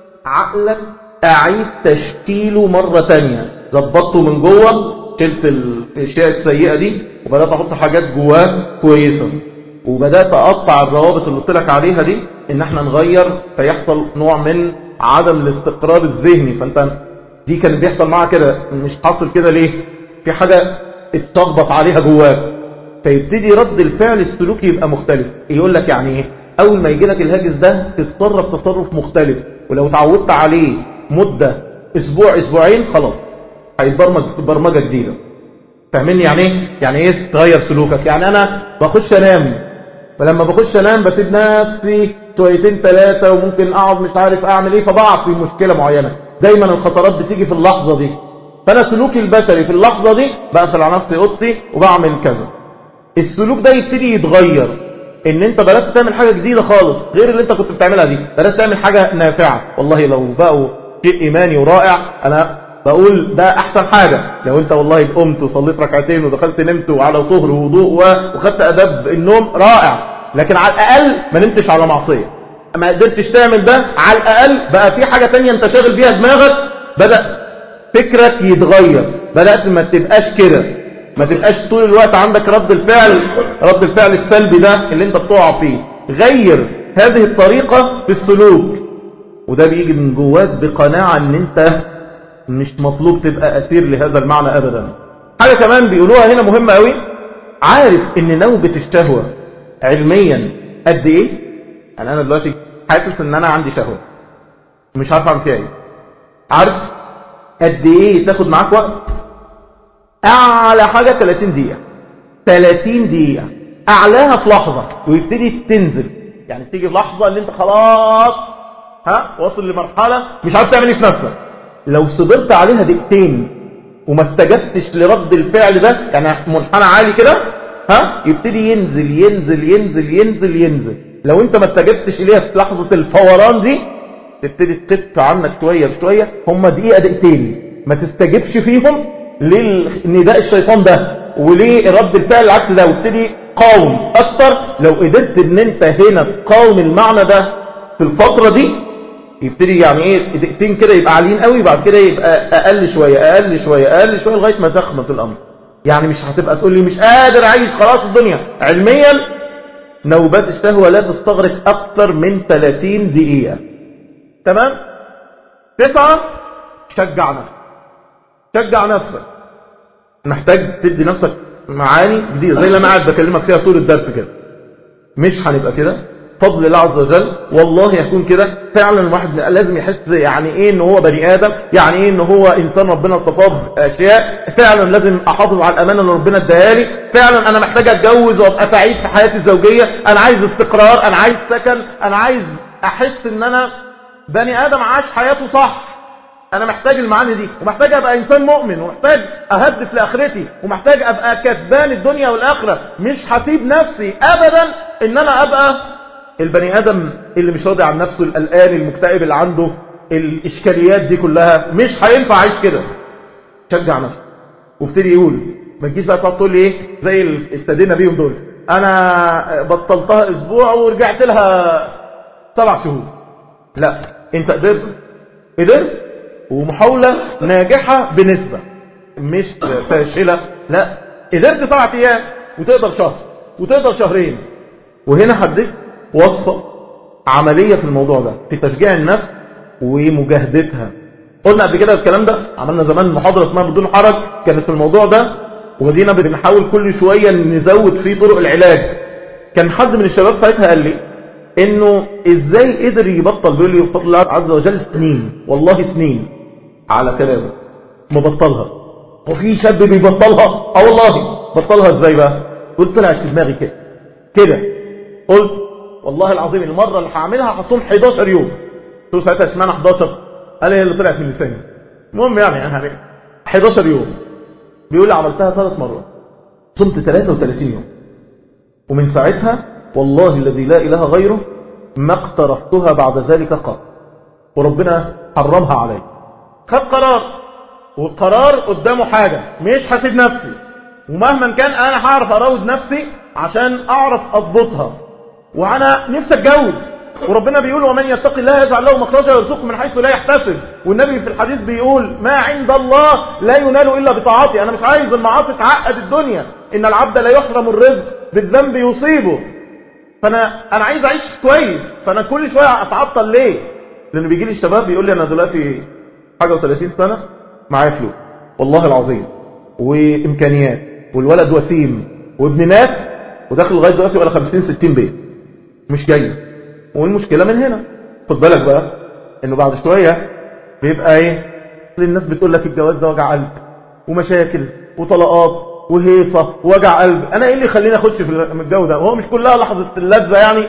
عقلك اعيد تشكيله مرة تانية ظبطته من جوه شلت الاشياء السيئة دي وبدأت احط حاجات جواه كويسة وبدأت اقطع الروابط اللي قلت لك عليها دي ان احنا نغير فيحصل نوع من عدم الاستقرار الذهني فانت دي كان بيحصل معاها كده مش حاصل كده ليه في حاجة اتطبط عليها جواك فيبتدي رد الفعل السلوكي يبقى مختلف يقول لك يعني ايه اول ما يجي لك الهاجس ده تتصرف تصرف مختلف ولو اتعودت عليه مدة اسبوع اسبوعين خلاص هيتبرمج برمجة جديدة فاهمين يعني ايه يعني ايه تغير سلوكك يعني انا بخش انام فلما بخش انام بسيب نفسي شويتين ثلاثة وممكن اقعد مش عارف اعمل ايه فبقع في مشكلة معينة دايما الخطرات بتيجي في اللحظة دي فانا سلوكي البشري في اللحظة دي بقفل على نفسي اوضتي وبعمل كذا السلوك ده يبتدي يتغير ان انت بدأت تعمل حاجة جديدة خالص غير اللي انت كنت بتعملها دي بدأت تعمل حاجة نافعة والله لو بقوا شيء ايماني ورائع انا بقول ده احسن حاجة لو انت والله قمت وصليت ركعتين ودخلت نمت وعلى طهر ووضوء وخدت اداب النوم رائع لكن على الاقل ما نمتش على معصية ما قدرتش تعمل ده على الاقل بقى في حاجة تانية انت شاغل بيها دماغك بدأ فكرك يتغير بدأت ما تبقاش كده ما تبقاش طول الوقت عندك رد الفعل رد الفعل السلبي ده اللي انت بتقع فيه غير هذه الطريقة في السلوك وده بيجي من جواك بقناعة ان انت مش مطلوب تبقى اسير لهذا المعنى ابدا حاجة كمان بيقولوها هنا مهمة قوي عارف ان نوبة الشهوة علميا قد ايه يعني انا دلوقتي حاسس ان انا عندي شهوة مش عارف اعمل فيها ايه عارف قد ايه تاخد معاك وقت اعلى حاجة 30 دقيقة 30 دقيقة اعلاها في لحظة ويبتدي تنزل يعني تيجي في لحظة اللي انت خلاص ها واصل لمرحلة مش عارف تعمل ايه في نفسك لو صبرت عليها دقيقتين وما استجبتش لرد الفعل ده يعني منحنى عالي كده ها يبتدي ينزل ينزل ينزل ينزل ينزل لو انت ما استجبتش اليها في لحظة الفوران دي تبتدي تقط عنك شوية بشوية هم دقيقة دقيقتين ما تستجبش فيهم لنداء الشيطان ده وليه رد الفعل العكس ده وابتدي قاوم اكتر لو قدرت ان انت هنا تقاوم المعنى ده في الفترة دي يبتدي يعني ايه دقيقتين كده يبقى عاليين قوي بعد كده يبقى اقل شوية اقل شوية اقل شوية لغاية ما تخمت الامر يعني مش هتبقى تقول لي مش قادر اعيش خلاص الدنيا علميا نوبات الشهوة لا تستغرق اكثر من 30 دقيقة تمام تسعة شجع نفسك شجع نفسك محتاج تدي نفسك معاني جديدة زي اللي انا قاعد بكلمك فيها طول الدرس كده مش هنبقى كده فضل الله عز وجل والله يكون كده فعلا الواحد لازم يحس يعني ايه ان هو بني ادم يعني ايه ان هو انسان ربنا اصطفاه باشياء فعلا لازم احافظ على الامانه اللي ربنا اداها لي فعلا انا محتاج اتجوز وابقى سعيد في حياتي الزوجيه انا عايز استقرار انا عايز سكن انا عايز احس ان انا بني ادم عاش حياته صح انا محتاج المعاني دي ومحتاج ابقى انسان مؤمن ومحتاج اهدف لاخرتي ومحتاج ابقى كسبان الدنيا والاخره مش هسيب نفسي ابدا ان انا ابقى البني ادم اللي مش راضي عن نفسه القلقان المكتئب اللي عنده الاشكاليات دي كلها مش هينفع اعيش كده شجع نفسك وابتدي يقول ما تجيش بقى تقعد تقول لي ايه زي اللي استدينا بيهم دول انا بطلتها اسبوع ورجعت لها سبع شهور لا انت قدرت قدرت ومحاولة ناجحة بنسبة مش فاشلة لا قدرت سبعة ايام وتقدر شهر وتقدر شهرين وهنا حددت وصفة عملية في الموضوع ده في تشجيع النفس ومجاهدتها قلنا قبل كده الكلام ده عملنا زمان محاضرة اسمها بدون حرج كانت في الموضوع ده ودينا بنحاول كل شوية نزود فيه طرق العلاج كان حد من الشباب ساعتها قال لي انه ازاي قدر يبطل بيقول لي بفضل الله عز وجل سنين والله سنين على كلامه مبطلها وفي شاب بيبطلها اه والله بطلها ازاي بقى قلت طلعت في دماغي كده كده قلت والله العظيم المرة اللي هعملها هصوم 11 يوم قلت ساعتها اشمعنى 11 قال هي اللي طلعت من لساني المهم يعني يعني 11 يوم بيقول لي عملتها ثلاث مرات صمت 33 يوم ومن ساعتها والله الذي لا إله غيره ما اقترفتها بعد ذلك قط وربنا حرمها علي خد قرار والقرار قدامه حاجة مش هسيب نفسي ومهما كان انا هعرف اراود نفسي عشان اعرف اضبطها وانا نفسي اتجوز وربنا بيقول ومن يتق الله يجعل له مخرجا ويرزقه من حيث لا يحتسب والنبي في الحديث بيقول ما عند الله لا ينال الا بطاعتي انا مش عايز المعاصي تعقد الدنيا ان العبد لا يحرم الرزق بالذنب يصيبه فانا انا عايز اعيش كويس فانا كل شويه اتعطل ليه لان بيجي لي الشباب بيقول لي انا دلوقتي حاجه و30 سنه معايا فلوس والله العظيم وامكانيات والولد وسيم وابن ناس وداخل لغايه دلوقتي ولا 50 60 بيت مش جاي والمشكله من هنا خد بالك بقى انه بعد شويه بيبقى ايه الناس بتقول لك الجواز ده وجع قلب ومشاكل وطلقات وهيصة ووجع قلب انا ايه اللي يخليني اخش في الجو ده وهو مش كلها لحظة اللذة يعني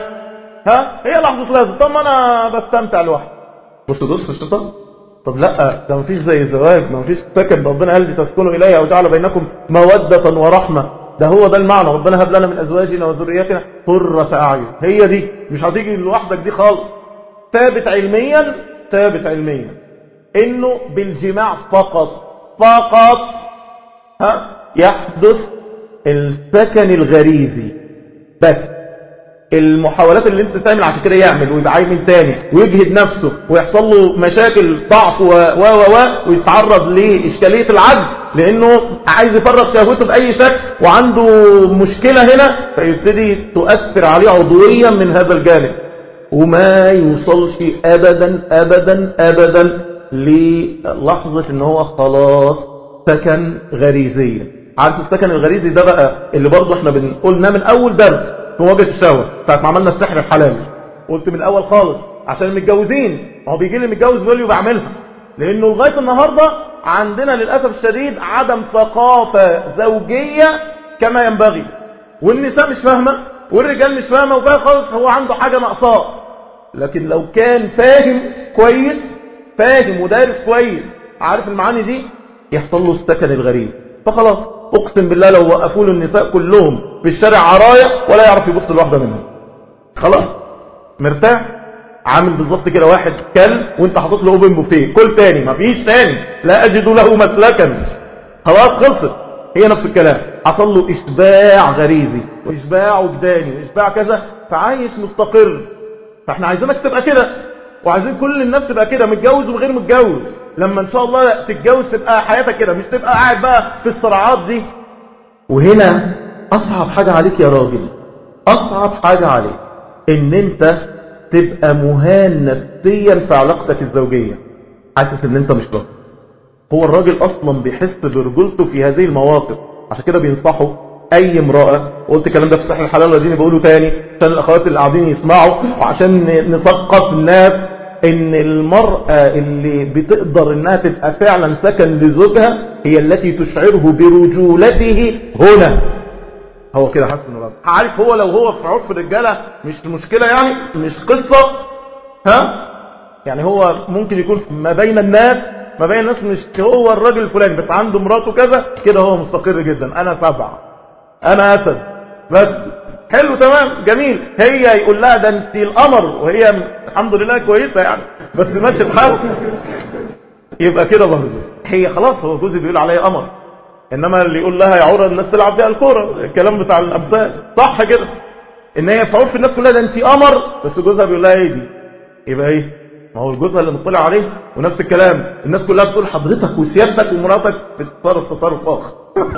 ها هي لحظة لذة طب ما انا بستمتع لوحدي بص بص الشيطان طب لا ده مفيش زي الزواج ما مفيش سكن ربنا قال لي تسكنوا اليها وجعل بينكم مودة ورحمة ده هو ده المعنى ربنا هب لنا من ازواجنا وذرياتنا قرة اعين هي دي مش هتيجي لوحدك دي خالص ثابت علميا ثابت علميا انه بالجماع فقط فقط ها يحدث السكن الغريزي بس المحاولات اللي انت تعمل عشان كده يعمل ويبقى عايمن تاني ويجهد نفسه ويحصل له مشاكل ضعف و و و ويتعرض لاشكاليه العجز لانه عايز يفرغ شهوته باي شكل وعنده مشكله هنا فيبتدي تؤثر عليه عضويا من هذا الجانب وما يوصلش ابدا ابدا ابدا للحظه ان هو خلاص سكن غريزيا عارف السكن الغريزي ده بقى اللي برضه احنا بنقولنا من اول درس في مواجهه الشهوه ساعه ما عملنا السحر الحلال قلت من الاول خالص عشان المتجوزين هو بيجي لي متجوز بيقول لي بعملها لانه لغايه النهارده عندنا للاسف الشديد عدم ثقافه زوجيه كما ينبغي والنساء مش فاهمه والرجال مش فاهمه وبقى خالص هو عنده حاجه ناقصاه لكن لو كان فاهم كويس فاهم ودارس كويس عارف المعاني دي يحصل له السكن الغريب فخلاص اقسم بالله لو وقفوا له النساء كلهم في الشارع عرايا ولا يعرف يبص لواحده منهم خلاص مرتاح عامل بالظبط كده واحد كل وانت حاطط له اوبن بوفيه كل تاني مفيش تاني لا اجد له مسلكا خلاص خلصت هي نفس الكلام حصل له اشباع غريزي واشباع وجداني واشباع كذا فعايش مستقر فاحنا عايزينك تبقى كده وعايزين كل الناس تبقى كده متجوز وغير متجوز لما ان شاء الله تتجوز تبقى حياتك كده مش تبقى قاعد بقى في الصراعات دي وهنا أصعب حاجة عليك يا راجل أصعب حاجة عليك إن أنت تبقى مهان نفسيا في علاقتك الزوجية حاسس إن أنت مش راجل هو الراجل أصلا بيحس برجولته في هذه المواقف عشان كده بينصحوا أي امرأة وقلت الكلام ده في صحيح الحلال والذين بيقولوا تاني عشان الأخوات اللي قاعدين يسمعوا وعشان نثقف الناس ان المرأة اللي بتقدر انها تبقى فعلا سكن لزوجها هي التي تشعره برجولته هنا هو كده حاسس انه راجل عارف هو لو هو في عرف الرجاله مش مشكله يعني مش قصه ها يعني هو ممكن يكون ما بين الناس ما بين الناس مش هو الراجل الفلاني بس عنده مراته كذا كده هو مستقر جدا انا سبعه انا اسد بس حلو تمام جميل هي يقول لها ده انت القمر وهي الحمد لله كويسه يعني بس ماشي الحال يبقى كده برضه هي خلاص هو جوزي بيقول عليا قمر انما اللي يقول لها يا عوره الناس تلعب بيها الكوره الكلام بتاع الامثال صح كده ان هي في عرف الناس كلها ده انت قمر بس جوزها بيقول لها ايه دي يبقى ايه ما هو جوزها اللي مطلع عليه ونفس الكلام الناس كلها بتقول حضرتك وسيادتك ومراتك بتتصرف تصرف فاخر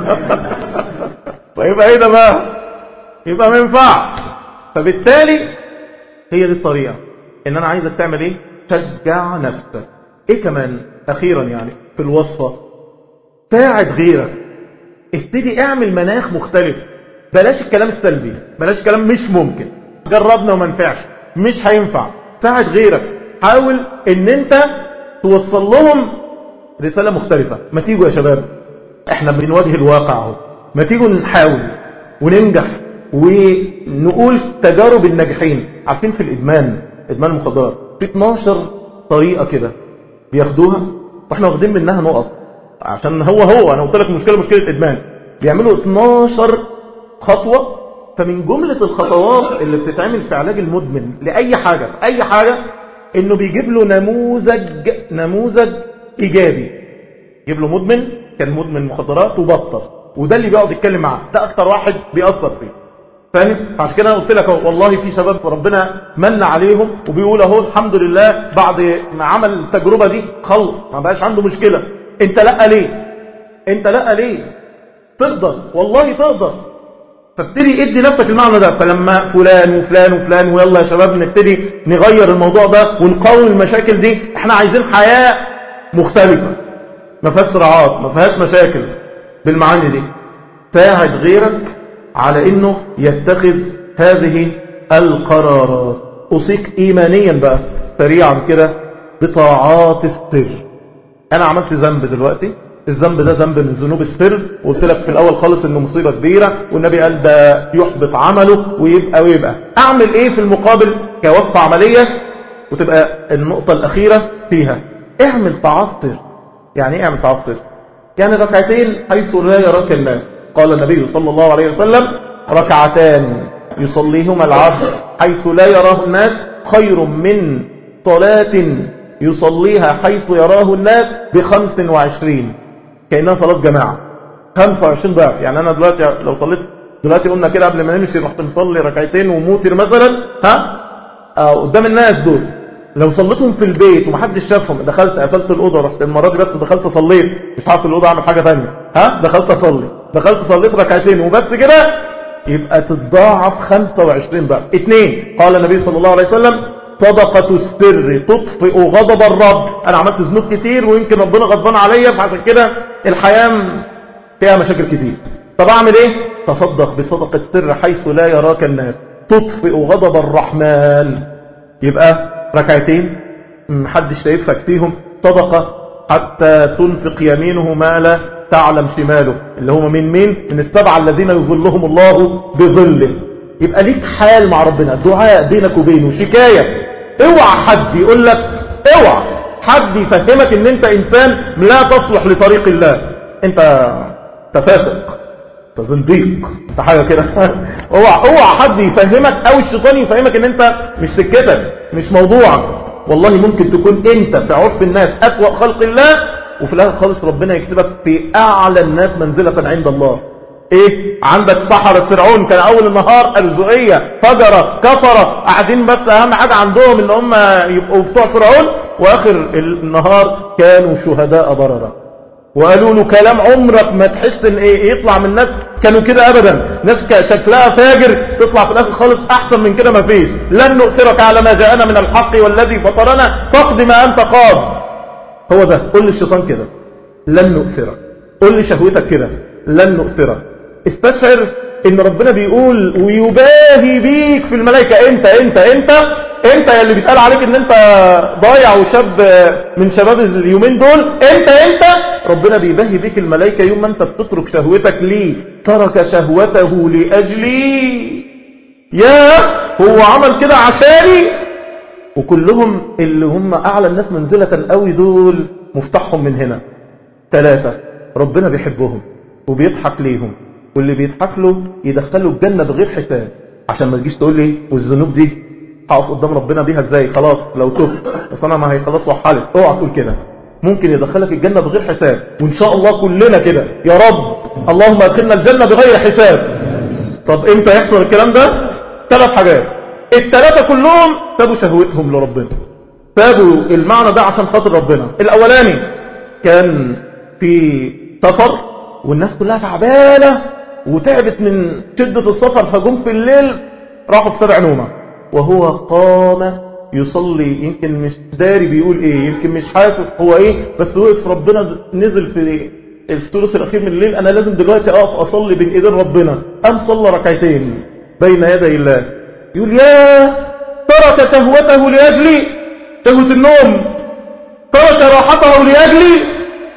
فيبقى ايه ده بقى يبقى ما ينفعش فبالتالي هي دي الطريقه ان انا عايزك تعمل ايه شجع نفسك ايه كمان اخيرا يعني في الوصفه ساعد غيرك ابتدي اعمل مناخ مختلف بلاش الكلام السلبي بلاش الكلام مش ممكن جربنا وما نفعش مش هينفع ساعد غيرك حاول ان انت توصل لهم رسالة مختلفة ما تيجوا يا شباب احنا بنواجه الواقع اهو ما تيجوا نحاول وننجح ونقول تجارب الناجحين عارفين في الادمان ادمان المخدرات في 12 طريقة كده بياخدوها واحنا واخدين منها نقط عشان هو هو انا قلت لك مشكلة مشكلة ادمان بيعملوا 12 خطوة فمن جملة الخطوات اللي بتتعمل في علاج المدمن لأي حاجة في أي حاجة انه بيجيب له نموذج نموذج ايجابي يجيب له مدمن كان مدمن مخدرات وبطل وده اللي بيقعد يتكلم معاه ده اكتر واحد بيأثر فيه فاهم عشان كده انا قلت لك والله في شباب ربنا من عليهم وبيقول اهو الحمد لله بعد ما عمل التجربه دي خلص ما بقاش عنده مشكله انت لا ليه انت لا ليه تقدر والله تقدر فابتدي ادي نفسك المعنى ده فلما فلان وفلان وفلان ويلا يا شباب نبتدي نغير الموضوع ده ونقاوم المشاكل دي احنا عايزين حياة مختلفة ما فيهاش صراعات ما فيهاش مشاكل بالمعاني دي ساعد غيرك على انه يتخذ هذه القرارات أوصيك ايمانيا بقى سريعا كده بطاعات السر انا عملت ذنب دلوقتي الذنب ده ذنب من ذنوب السر وقلت لك في الاول خالص انه مصيبة كبيرة والنبي قال ده يحبط عمله ويبقى ويبقى اعمل ايه في المقابل كوصفة عملية وتبقى النقطة الاخيرة فيها اعمل طاعات سر يعني ايه اعمل طاعات سر يعني ركعتين حيث لا يراك الناس قال النبي صلى الله عليه وسلم ركعتان يصليهما العبد حيث لا يراه الناس خير من صلاة يصليها حيث يراه الناس بخمس وعشرين كأنها صلاة جماعة 25 ضعف يعني أنا دلوقتي لو صليت دلوقتي قلنا كده قبل ما نمشي رحت مصلي ركعتين وموتر مثلا ها آه قدام الناس دول لو صليتهم في البيت ومحدش شافهم دخلت قفلت الأوضة رحت المرة دي بس دخلت صليت مش هقف الأوضة أعمل حاجة ثانيه ها دخلت أصلي دخلت صليت ركعتين وبس كده يبقى تتضاعف 25 ضعف اثنين قال النبي صلى الله عليه وسلم صدقة السر تطفئ غضب الرب انا عملت ذنوب كتير ويمكن ربنا غضبان عليا فعشان كده الحياة فيها مشاكل كتير طب اعمل ايه تصدق بصدقة السر حيث لا يراك الناس تطفئ غضب الرحمن يبقى ركعتين محدش شايفك فيهم صدقة حتى تنفق يمينه ما لا تعلم شماله اللي هم من مين من السبعة الذين يظلهم الله بظله يبقى ليك حال مع ربنا دعاء بينك وبينه شكاية اوعى حد يقول لك اوعى حد يفهمك ان انت انسان لا تصلح لطريق الله انت تفاسق انت زنديق انت حاجة كده اوعى اوعى حد يفهمك او الشيطان يفهمك ان انت مش سكتك مش موضوعك والله ممكن تكون انت في عرف الناس اسوأ خلق الله وفي الاخر خالص ربنا يكتبك في اعلى الناس منزلة عند الله ايه عندك سحرة فرعون كان اول النهار ارزقية فجرة كفرة قاعدين بس اهم حاجة عندهم ان هم يبقوا بتوع فرعون واخر النهار كانوا شهداء بررة وقالوا له كلام عمرك ما تحس ان ايه يطلع من ناس كانوا كده ابدا ناس شكلها فاجر تطلع في الاخر خالص احسن من كده ما فيش لن نؤثرك على ما جاءنا من الحق والذي فطرنا فاقض ما انت قاض هو ده قول للشيطان كده لن نؤثرك قول لي شهوتك كده لن نؤثرك استشعر ان ربنا بيقول ويباهي بيك في الملائكة انت انت انت انت يا اللي بيتقال عليك ان انت ضايع وشاب من شباب اليومين دول انت انت ربنا بيباهي بيك الملائكة يوم ما انت بتترك شهوتك ليه ترك شهوته لأجلي يا هو عمل كده عشاني وكلهم اللي هم اعلى الناس منزلة قوي دول مفتاحهم من هنا ثلاثة ربنا بيحبهم وبيضحك ليهم واللي بيضحك له يدخله الجنة بغير حساب عشان ما تجيش تقول لي والذنوب دي هقف قدام ربنا بيها ازاي خلاص لو تبت بس انا ما هي خلاص وحلت اوعى تقول كده ممكن يدخلك الجنة بغير حساب وان شاء الله كلنا كده يا رب اللهم ادخلنا الجنة بغير حساب طب امتى يحصل الكلام ده ثلاث حاجات الثلاثة كلهم سابوا شهوتهم لربنا سابوا المعنى ده عشان خاطر ربنا الاولاني كان في سفر والناس كلها تعبانة وتعبت من شدة السفر فجم في الليل راحوا في سبع نومة وهو قام يصلي يمكن مش داري بيقول ايه يمكن مش حاسس هو ايه بس وقف ربنا نزل في الثلث الاخير من الليل انا لازم دلوقتي اقف اصلي بين ايدين ربنا قام صلى ركعتين بين يدي الله يقول يا ترك شهوته لاجلي شهوة النوم ترك راحته لاجلي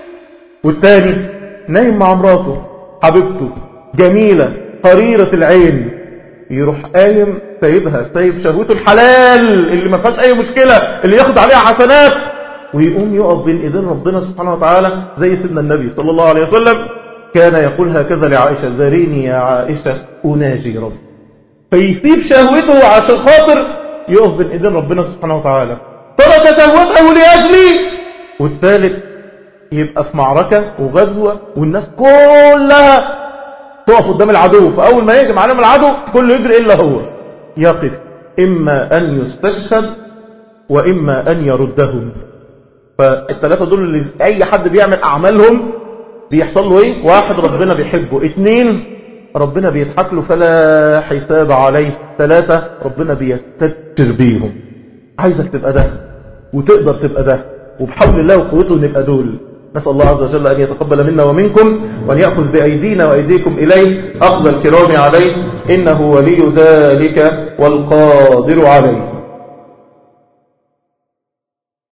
والتاني نايم مع مراته حبيبته جميلة قريرة العين يروح قايم سايبها سايب شهوته الحلال اللي ما فيهاش اي مشكلة اللي ياخد عليها حسنات ويقوم يقف بين ايدين ربنا سبحانه وتعالى زي سيدنا النبي صلى الله عليه وسلم كان يقول هكذا لعائشة ذريني يا عائشة أناجي رب فيسيب شهوته عشان خاطر يقف بين ايدين ربنا سبحانه وتعالى ترك شهوته لأجلي والثالث يبقى في معركة وغزوة والناس كلها تقف قدام العدو فأول ما يهجم عليهم العدو كله يجري إلا هو يقف إما أن يستشهد وإما أن يردهم فالثلاثة دول اللي أي حد بيعمل أعمالهم بيحصل له إيه واحد ربنا بيحبه اتنين ربنا بيضحك له فلا حساب عليه ثلاثة ربنا بيستتر بيهم عايزك تبقى ده وتقدر تبقى ده وبحول الله وقوته نبقى دول نسأل الله عز وجل أن يتقبل منا ومنكم وأن يأخذ بأيدينا وأيديكم إليه أخذ الكرام عليه إنه ولي ذلك والقادر عليه